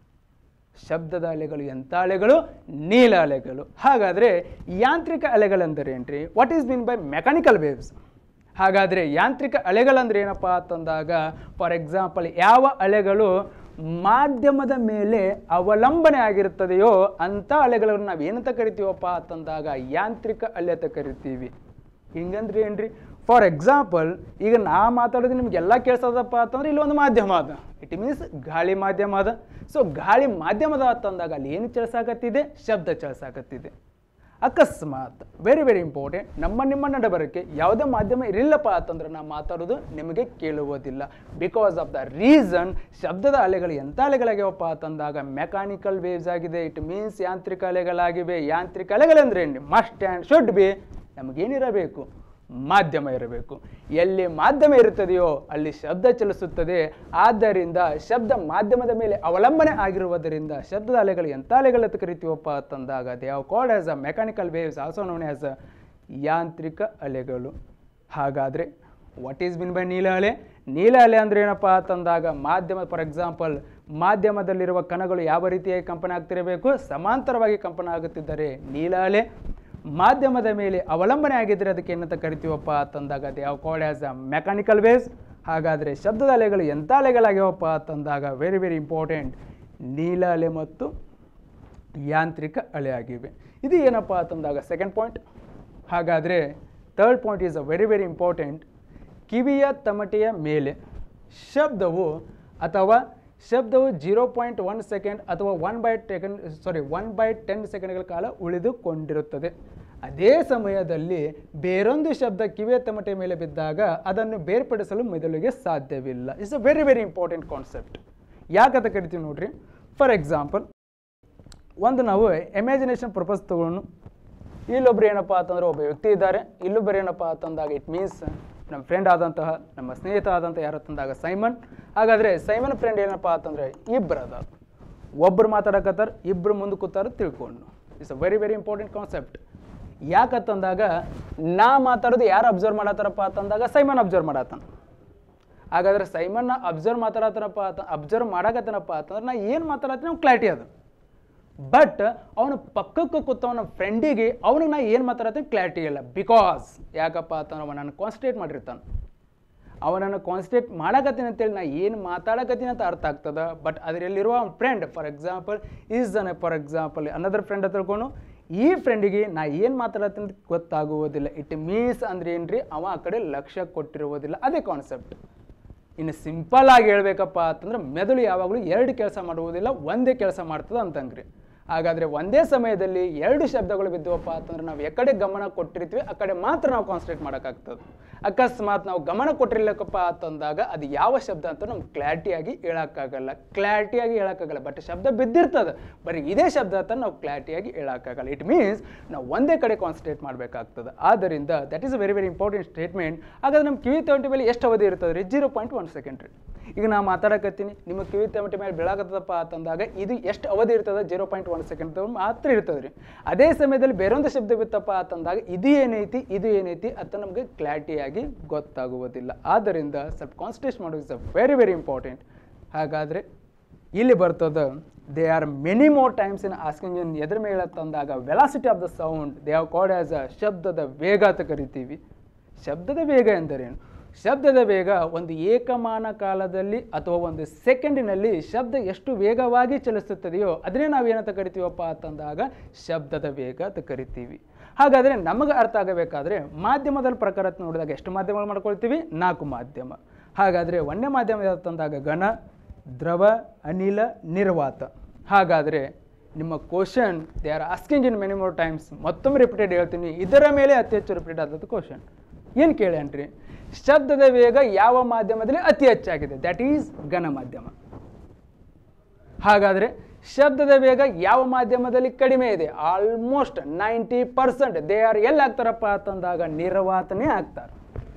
ಶಬ್ದದ ಅಲೆಗಳು ಎಂಥ ಅಲೆಗಳು ನೀಲ ಅಲೆಗಳು ಹಾಗಾದರೆ ಯಾಂತ್ರಿಕ ಅಲೆಗಳೆಂದರೆ ಏನ್ರಿ what is mean by mechanical waves ಹಾಗಾದರೆ ಯಾಂತ್ರಿಕ ಅಲೆಗಳಂದ್ರೆ ಏನಪ್ಪ ಅಂತಂದಾಗ ಫಾರ್ ಎಕ್ಸಾಂಪಲ್ ಯಾವ ಅಲೆಗಳು ಮಾಧ್ಯಮದ ಮೇಲೆ ಅವಲಂಬನೆ ಆಗಿರುತ್ತದೆಯೋ ಅಂಥ ಅಲೆಗಳನ್ನು ನಾವು ಏನಂತ ಕರಿತೀವಪ್ಪ ಅಂತಂದಾಗ ಯಾಂತ್ರಿಕ ಅಲೆ ಅಂತ ಕರಿತೀವಿ ಹಿಂಗಂದ್ರೆ ಏನ್ರಿ ಫಾರ್ ಎಕ್ಸಾಂಪಲ್ ಈಗ ನಾ ಮಾತಾಡೋದು ನಿಮ್ಗೆಲ್ಲ ಕೇಳಿಸೋದಪ್ಪ ಅಂತಂದ್ರೆ ಇಲ್ಲಿ ಒಂದು ಮಾಧ್ಯಮ ಅದ ಇಟ್ ಮೀನ್ಸ್ ಗಾಳಿ ಮಾಧ್ಯಮ ಅದ ಸೊ ಗಾಳಿ ಮಾಧ್ಯಮದ ಅಂತಂದಾಗ ಅಲ್ಲಿ ಏನು ಚಲಿಸಾಕತ್ತಿದೆ ಶಬ್ದ ಚಲಿಸಾಕತ್ತಿದೆ ಅಕಸ್ಮಾತ್ ವೆರಿ ವೆರಿ ಇಂಪಾರ್ಟೆಂಟ್ ನಮ್ಮ ನಿಮ್ಮ ನಡಬರಕ್ಕೆ ಯಾವುದೇ ಮಾಧ್ಯಮ ಇರಲಿಲ್ಲಪ್ಪ ಅಂತಂದ್ರೆ ನಾ ಮಾತಾಡೋದು ನಿಮಗೆ ಕೇಳುವುದಿಲ್ಲ ಬಿಕಾಸ್ ಆಫ್ ದ ರೀಸನ್ ಶಬ್ದದ ಅಲೆಗಳು ಎಂಥ ಅಲೆಗಳಾಗ್ಯಾವಪ್ಪ ಅಂತಂದಾಗ ಮೆಕ್ಯಾನಿಕಲ್ ವೇವ್ಸ್ ಆಗಿದೆ ಇಟ್ ಮೀನ್ಸ್ ಯಾಂತ್ರಿಕ ಅಲೆಗಳಾಗಿವೆ ಯಾಂತ್ರಿಕ ಅಲೆಗಳಂದ್ರೆ ಮಸ್ಟ್ ಆ್ಯಂಡ್ ಶುಡ್ ಬಿ ನಮಗೇನಿರಬೇಕು ಮಾಧ್ಯಮ ಇರಬೇಕು ಎಲ್ಲಿ ಮಾಧ್ಯಮ ಇರುತ್ತದೆಯೋ ಅಲ್ಲಿ ಶಬ್ದ ಚಲಿಸುತ್ತದೆ ಆದ್ದರಿಂದ ಶಬ್ದ ಮಾಧ್ಯಮದ ಮೇಲೆ ಅವಲಂಬನೆ ಆಗಿರುವುದರಿಂದ ಶಬ್ದದ ಅಲೆಗಳು ಎಂಥ ಅಲೆಗಳು ಅಂತ ಕರಿತೀವಪ್ಪ ಅಂತಂದಾಗ they have called as a mechanical waves also known as a ಯಾಂತ್ರಿಕ ಅಲೆಗಳು ಹಾಗಾದರೆ ವಾಟ್ ಈಸ್ ಬಿನ್ ಬೈ ನೀಲ ಅಲೆ ನೀಲ ಅಲೆ ಅಂದ್ರೆ ಏನಪ್ಪ ಅಂತಂದಾಗ ಮಾಧ್ಯಮ ಫಾರ್ ಎಕ್ಸಾಂಪಲ್ ಮಾಧ್ಯಮದಲ್ಲಿರುವ ಕಣಗಳು ಯಾವ ರೀತಿಯಾಗಿ ಕಂಪನ ಆಗ್ತಿರಬೇಕು ಸಮಾಂತರವಾಗಿ ಕಂಪನ ಆಗುತ್ತಿದ್ದರೆ ನೀಲ ಅಲೆ ಮಾಧ್ಯಮದ ಮೇಲೆ ಅವಲಂಬನೆ ಆಗಿದ್ದರೆ ಅದಕ್ಕೆ ಏನಂತ ಕರಿತೀವಪ್ಪ ಅಂತಂದಾಗ they have called as a mechanical waves ಹಾಗಾದರೆ ಶಬ್ದದ ಅಲೆಗಳು ಎಂಥ ಅಲೆಗಳಾಗ್ಯಾವಪ್ಪ ಅಂತಂದಾಗ ವೆರಿ ವೆರಿ ಇಂಪಾರ್ಟೆಂಟ್ ನೀಲ ಅಲೆ ಮತ್ತು ಯಾಂತ್ರಿಕ ಅಲೆ ಆಗಿವೆ ಇದು ಏನಪ್ಪ ಅಂತಂದಾಗ ಸೆಕೆಂಡ್ ಪಾಯಿಂಟ್ ಹಾಗಾದರೆ third point is a very very important ಕಿವಿಯ ತಮಟೆಯ ಮೇಲೆ ಶಬ್ದವು ಅಥವಾ ಶಬ್ದವು ಜೀರೋ ಪಾಯಿಂಟ್ ಒನ್ ಸೆಕೆಂಡ್ ಅಥವಾ one by second sorry one by ten ಸೆಕೆಂಡ್ಗಳ ಕಾಲ ಉಳಿದುಕೊಂಡಿರುತ್ತದೆ ಅದೇ ಸಮಯದಲ್ಲಿ ಬೇರೊಂದು ಶಬ್ದ ಕಿವಿಯ ತಮಟೆಯ ಮೇಲೆ ಬಿದ್ದಾಗ ಅದನ್ನು ಬೇರ್ಪಡಿಸಲು ಮೆದುಳಿಗೆ ಸಾಧ್ಯವಿಲ್ಲ it's a very very important concept ಯಾಕಂತ ಕರಿತೀವಿ ನೋಡ್ರಿ ಫಾರ್ ಎಕ್ಸಾಂಪಲ್ ಒಂದು ನಾವು ಇಮ್ಯಾಜಿನೇಷನ್ ಪರ್ಪಸ್ ತಗೊಂಡು ಇಲ್ಲೊಬ್ರು ಏನಪ್ಪ ಅಂತಂದ್ರೆ ಒಬ್ಬ ವ್ಯಕ್ತಿ ಇದ್ದಾರೆ ಇಲ್ಲೊಬ್ಬರು ಏನಪ್ಪ ಅಂತಂದಾಗ ಇಟ್ ಮೀನ್ಸ್ ನಮ್ಮ ಫ್ರೆಂಡ್ ಆದಂತಹ ನಮ್ಮ ಸ್ನೇಹಿತ ಆದಂಥ ಯಾರು ಅಂತಂದಾಗ ಸೈಮನ್ ಹಾಗಾದರೆ ಸೈಮನ್ ಫ್ರೆಂಡ್ ಏನಪ್ಪ ಅಂತಂದರೆ ಇಬ್ಬರು ಅದ ಒಬ್ಬರು ಮಾತಾಡಕತ್ತಾರ ಇಬ್ಬರು ಮುಂದೆ ಕೂತಾರ ತಿಳ್ಕೊಂಡು it's a very very important concept ಯಾಕಂತಂದಾಗ ನಾ ಮಾತಾಡೋದು ಯಾರು ಅಬ್ಸರ್ವ್ ಮಾಡತ್ತಾರಪ್ಪ ಅಂತಂದಾಗ ಸೈಮನ್ ಅಬ್ಸರ್ವ್ ಮಾಡತ್ತಾನ ಹಾಗಾದ್ರೆ ಸೈಮನ್ನ ಅಬ್ಸರ್ವ್ ಮಾತಾಡತ್ತನಪ್ಪ ಅಂತ ಅಬ್ಸರ್ವ್ ಮಾಡಕತ್ತನಪ್ಪ ಅಂತಂದ್ರೆ ನಾ ಏನು ಮಾತಾಡತ್ತೀನಿ ಅವ್ನು ಕ್ಲಾರಿಟಿ ಅದು ಬಟ್ ಅವನು ಪಕ್ಕಕ್ಕೆ ಕೂತವನ ಫ್ರೆಂಡಿಗೆ ಅವನಿಗೆ ನಾ ಏನು ಮಾತಾಡತ್ತೀನಿ ಕ್ಲಾರಿಟಿ ಇಲ್ಲ ಬಿಕಾಸ್ ಯಾಕಪ್ಪ ಅಂತಂದ್ರೆ ಅವ ನಾನು ಕಾನ್ಸಂಟ್ರೇಟ್ ಮಾಡಿರ್ತಾನೆ ಅವನನ್ನು ಕಾನ್ಸಂಟ್ರೇಟ್ ಮಾಡಕತ್ತೀನಿ ಅಂತೇಳಿ ನಾ ಏನು ಮಾತಾಡಕತ್ತೀನಿ ಅಂತ ಅರ್ಥ ಆಗ್ತದೆ ಬಟ್ ಅದರಲ್ಲಿರುವ friend for example is an for example another friend ತಿಳ್ಕೊಂಡು ಈ ಫ್ರೆಂಡಿಗೆ ನಾ ಏನು ಮಾತಾಡತ್ತೀನಿ ಅಂತ ಗೊತ್ತಾಗುವುದಿಲ್ಲ ಇಟ್ ಮೀನ್ಸ್ ಅಂದ್ರೆ ಏನ್ರಿ ಅವ ಆ ಕಡೆ ಲಕ್ಷ್ಯ ಕೊಟ್ಟಿರುವುದಿಲ್ಲ ಅದೇ ಕಾನ್ಸೆಪ್ಟ್ ಇನ್ನು ಸಿಂಪಲ್ ಆಗಿ ಹೇಳ್ಬೇಕಪ್ಪ ಅಂತಂದ್ರೆ ಮೆದುಳು ಯಾವಾಗಲೂ ಎರಡು ಕೆಲಸ ಮಾಡುವುದಿಲ್ಲ ಒಂದೇ ಕೆಲಸ ಮಾಡ್ತದೆ ಅಂತಂಗ್ರಿ ಹಾಗಾದರೆ ಒಂದೇ ಸಮಯದಲ್ಲಿ ಎರಡು ಶಬ್ದಗಳು ಬಿದ್ದವಪ್ಪ ಅಂತಂದ್ರೆ ನಾವು ಎಕಡೆ ಗಮನ ಕೊಟ್ಟಿರ್ತೀವಿ ಆ ಕಡೆ ಮಾತ್ರ ನಾವು ಕಾನ್ಸಂಟ್ರೇಟ್ ಮಾಡೋಕ್ಕಾಗ್ತದೆ ಅಕಸ್ಮಾತ್ ನಾವು ಗಮನ ಕೊಟ್ಟಿರ್ಲಿಕ್ಕಪ್ಪ ಅಂತಂದಾಗ ಅದು ಯಾವ ಶಬ್ದ ಅಂತ ನಮ್ಗೆ ಕ್ಲಾರಿಟಿಯಾಗಿ ಹೇಳೋಕ್ಕಾಗಲ್ಲ ಕ್ಲಾರಿಟಿಯಾಗಿ ಹೇಳೋಕ್ಕಾಗಲ್ಲ ಬಟ್ ಶಬ್ದ ಬಿದ್ದಿರ್ತದೆ ಬರೀ ಇದೇ ಶಬ್ದ ಅಂತ ನಾವು ಕ್ಲಾರಿಟಿಯಾಗಿ ಹೇಳೋಕ್ಕಾಗಲ್ಲ ಇಟ್ ಮೀನ್ಸ್ ನಾವು ಒಂದೇ ಕಡೆ ಕಾನ್ಸಂಟ್ರೇಟ್ ಮಾಡಬೇಕಾಗ್ತದೆ ಆದ್ದರಿಂದ that is a very very important statement ಹಾಗಾದ್ರೆ ನಮ್ಮ ಕಿವಿ ತಮಟಿ ಮೇಲೆ ಎಷ್ಟು ಅವಧಿ ಇರ್ತದೆ ರೀ ಜೀರೋ ಪಾಯಿಂಟ್ ಒನ್ ಸೆಕೆಂಡ್ ರೀ ಈಗ ನಾ ಮಾತಾಡಕತ್ತೀನಿ ನಿಮ್ಮ ಕಿವಿ ತಮಟಿ ಮೇಲೆ ಬೀಳಾಕತ್ತದಪ್ಪ ಅಂತಂದಾಗ ಇದು ಎಷ್ಟು ಅವಧಿ ಇರ್ತದೆ ಜೀರೋ ಪಾಯಿಂಟ್ ಒನ್ ಸೆಕೆಂಡ್ ಮಾತ್ರ ಇರ್ತದೆ ರೀ ಅದೇ ಸಮಯದಲ್ಲಿ ಬೇರೊಂದು ಶಬ್ದ ಬಿತ್ತಪ್ಪ ಅಂತಂದಾಗ ಇದು ಏನೈತಿ ಇದು ಏನೈತಿ ಅಂತ ನಮಗೆ ಕ್ಲಾರಿಟಿಯಾಗಿ ಗೊತ್ತಾಗುವುದಿಲ್ಲ ಆದ್ದರಿಂದ ಸ್ವಲ್ಪ ಕಾನ್ಸಂಟ್ರೇಟ್ ಮಾಡೋದು is a very very important ಹಾಗಾದರೆ ಇಲ್ಲಿ ಬರ್ತದ they are many more times in asking in ಎದ್ರ ಮೇಲೆ ತಂದಾಗ velocity of the sound they have called as a ಶಬ್ದದ ವೇಗ ಅಂತ ಕರಿತೀವಿ ಶಬ್ದದ ವೇಗ ಎಂದರೇನು ಶಬ್ದದ ವೇಗ ಒಂದು ಏಕಮಾನ ಕಾಲದಲ್ಲಿ ಅಥವಾ ಒಂದು ಸೆಕೆಂಡಿನಲ್ಲಿ ಶಬ್ದ ಎಷ್ಟು ವೇಗವಾಗಿ ಚಲಿಸುತ್ತದೆಯೋ ಅದನ್ನೇ ನಾವು ಏನಂತ ಕರಿತೀವಪ್ಪ ಅಂತಂದಾಗ ಶಬ್ದದ ವೇಗ ಅಂತ ಕರಿತೀವಿ ಹಾಗಾದರೆ ನಮಗೆ ಅರ್ಥ ಆಗಬೇಕಾದ್ರೆ ಮಾಧ್ಯಮದ ಪ್ರಕಾರ ನೋಡಿದಾಗ ಎಷ್ಟು ಮಾಧ್ಯಮಗಳು ಮಾಡ್ಕೊಳ್ತೀವಿ ನಾಲ್ಕು ಮಾಧ್ಯಮ ಹಾಗಾದರೆ ಒಂದನೇ ಮಾಧ್ಯಮ ತಂದಾಗ ಘನ ದ್ರವ ಅನಿಲ ನಿರ್ವಾತ ಹಾಗಾದರೆ ನಿಮ್ಮ question they are asking in many more times ಮತ್ತೊಮ್ಮೆ ರಿಪೀಟೆಡ್ ಹೇಳ್ತೀನಿ ಇದರ ಮೇಲೆ ಅತಿ ಹೆಚ್ಚು ರಿಪೀಟ್ ಆದದ್ದು ಕ್ವಶನ್ ಏನು ಕೇಳೇನ್ರಿ ಶಬ್ದದ ವೇಗ ಯಾವ ಮಾಧ್ಯಮದಲ್ಲಿ ಅತಿ ಹೆಚ್ಚಾಗಿದೆ ದ್ಯಾಟ್ ಈಸ್ ಘನ ಮಾಧ್ಯಮ ಹಾಗಾದರೆ ಶಬ್ದದ ವೇಗ ಯಾವ ಮಾಧ್ಯಮದಲ್ಲಿ ಕಡಿಮೆ ಇದೆ almost ninety percent they are ಎಲ್ಲಿ ಆಗ್ತಾರಪ್ಪ ಅಂತಂದಾಗ ನಿರ್ವಾತನೇ ಆಗ್ತಾರೆ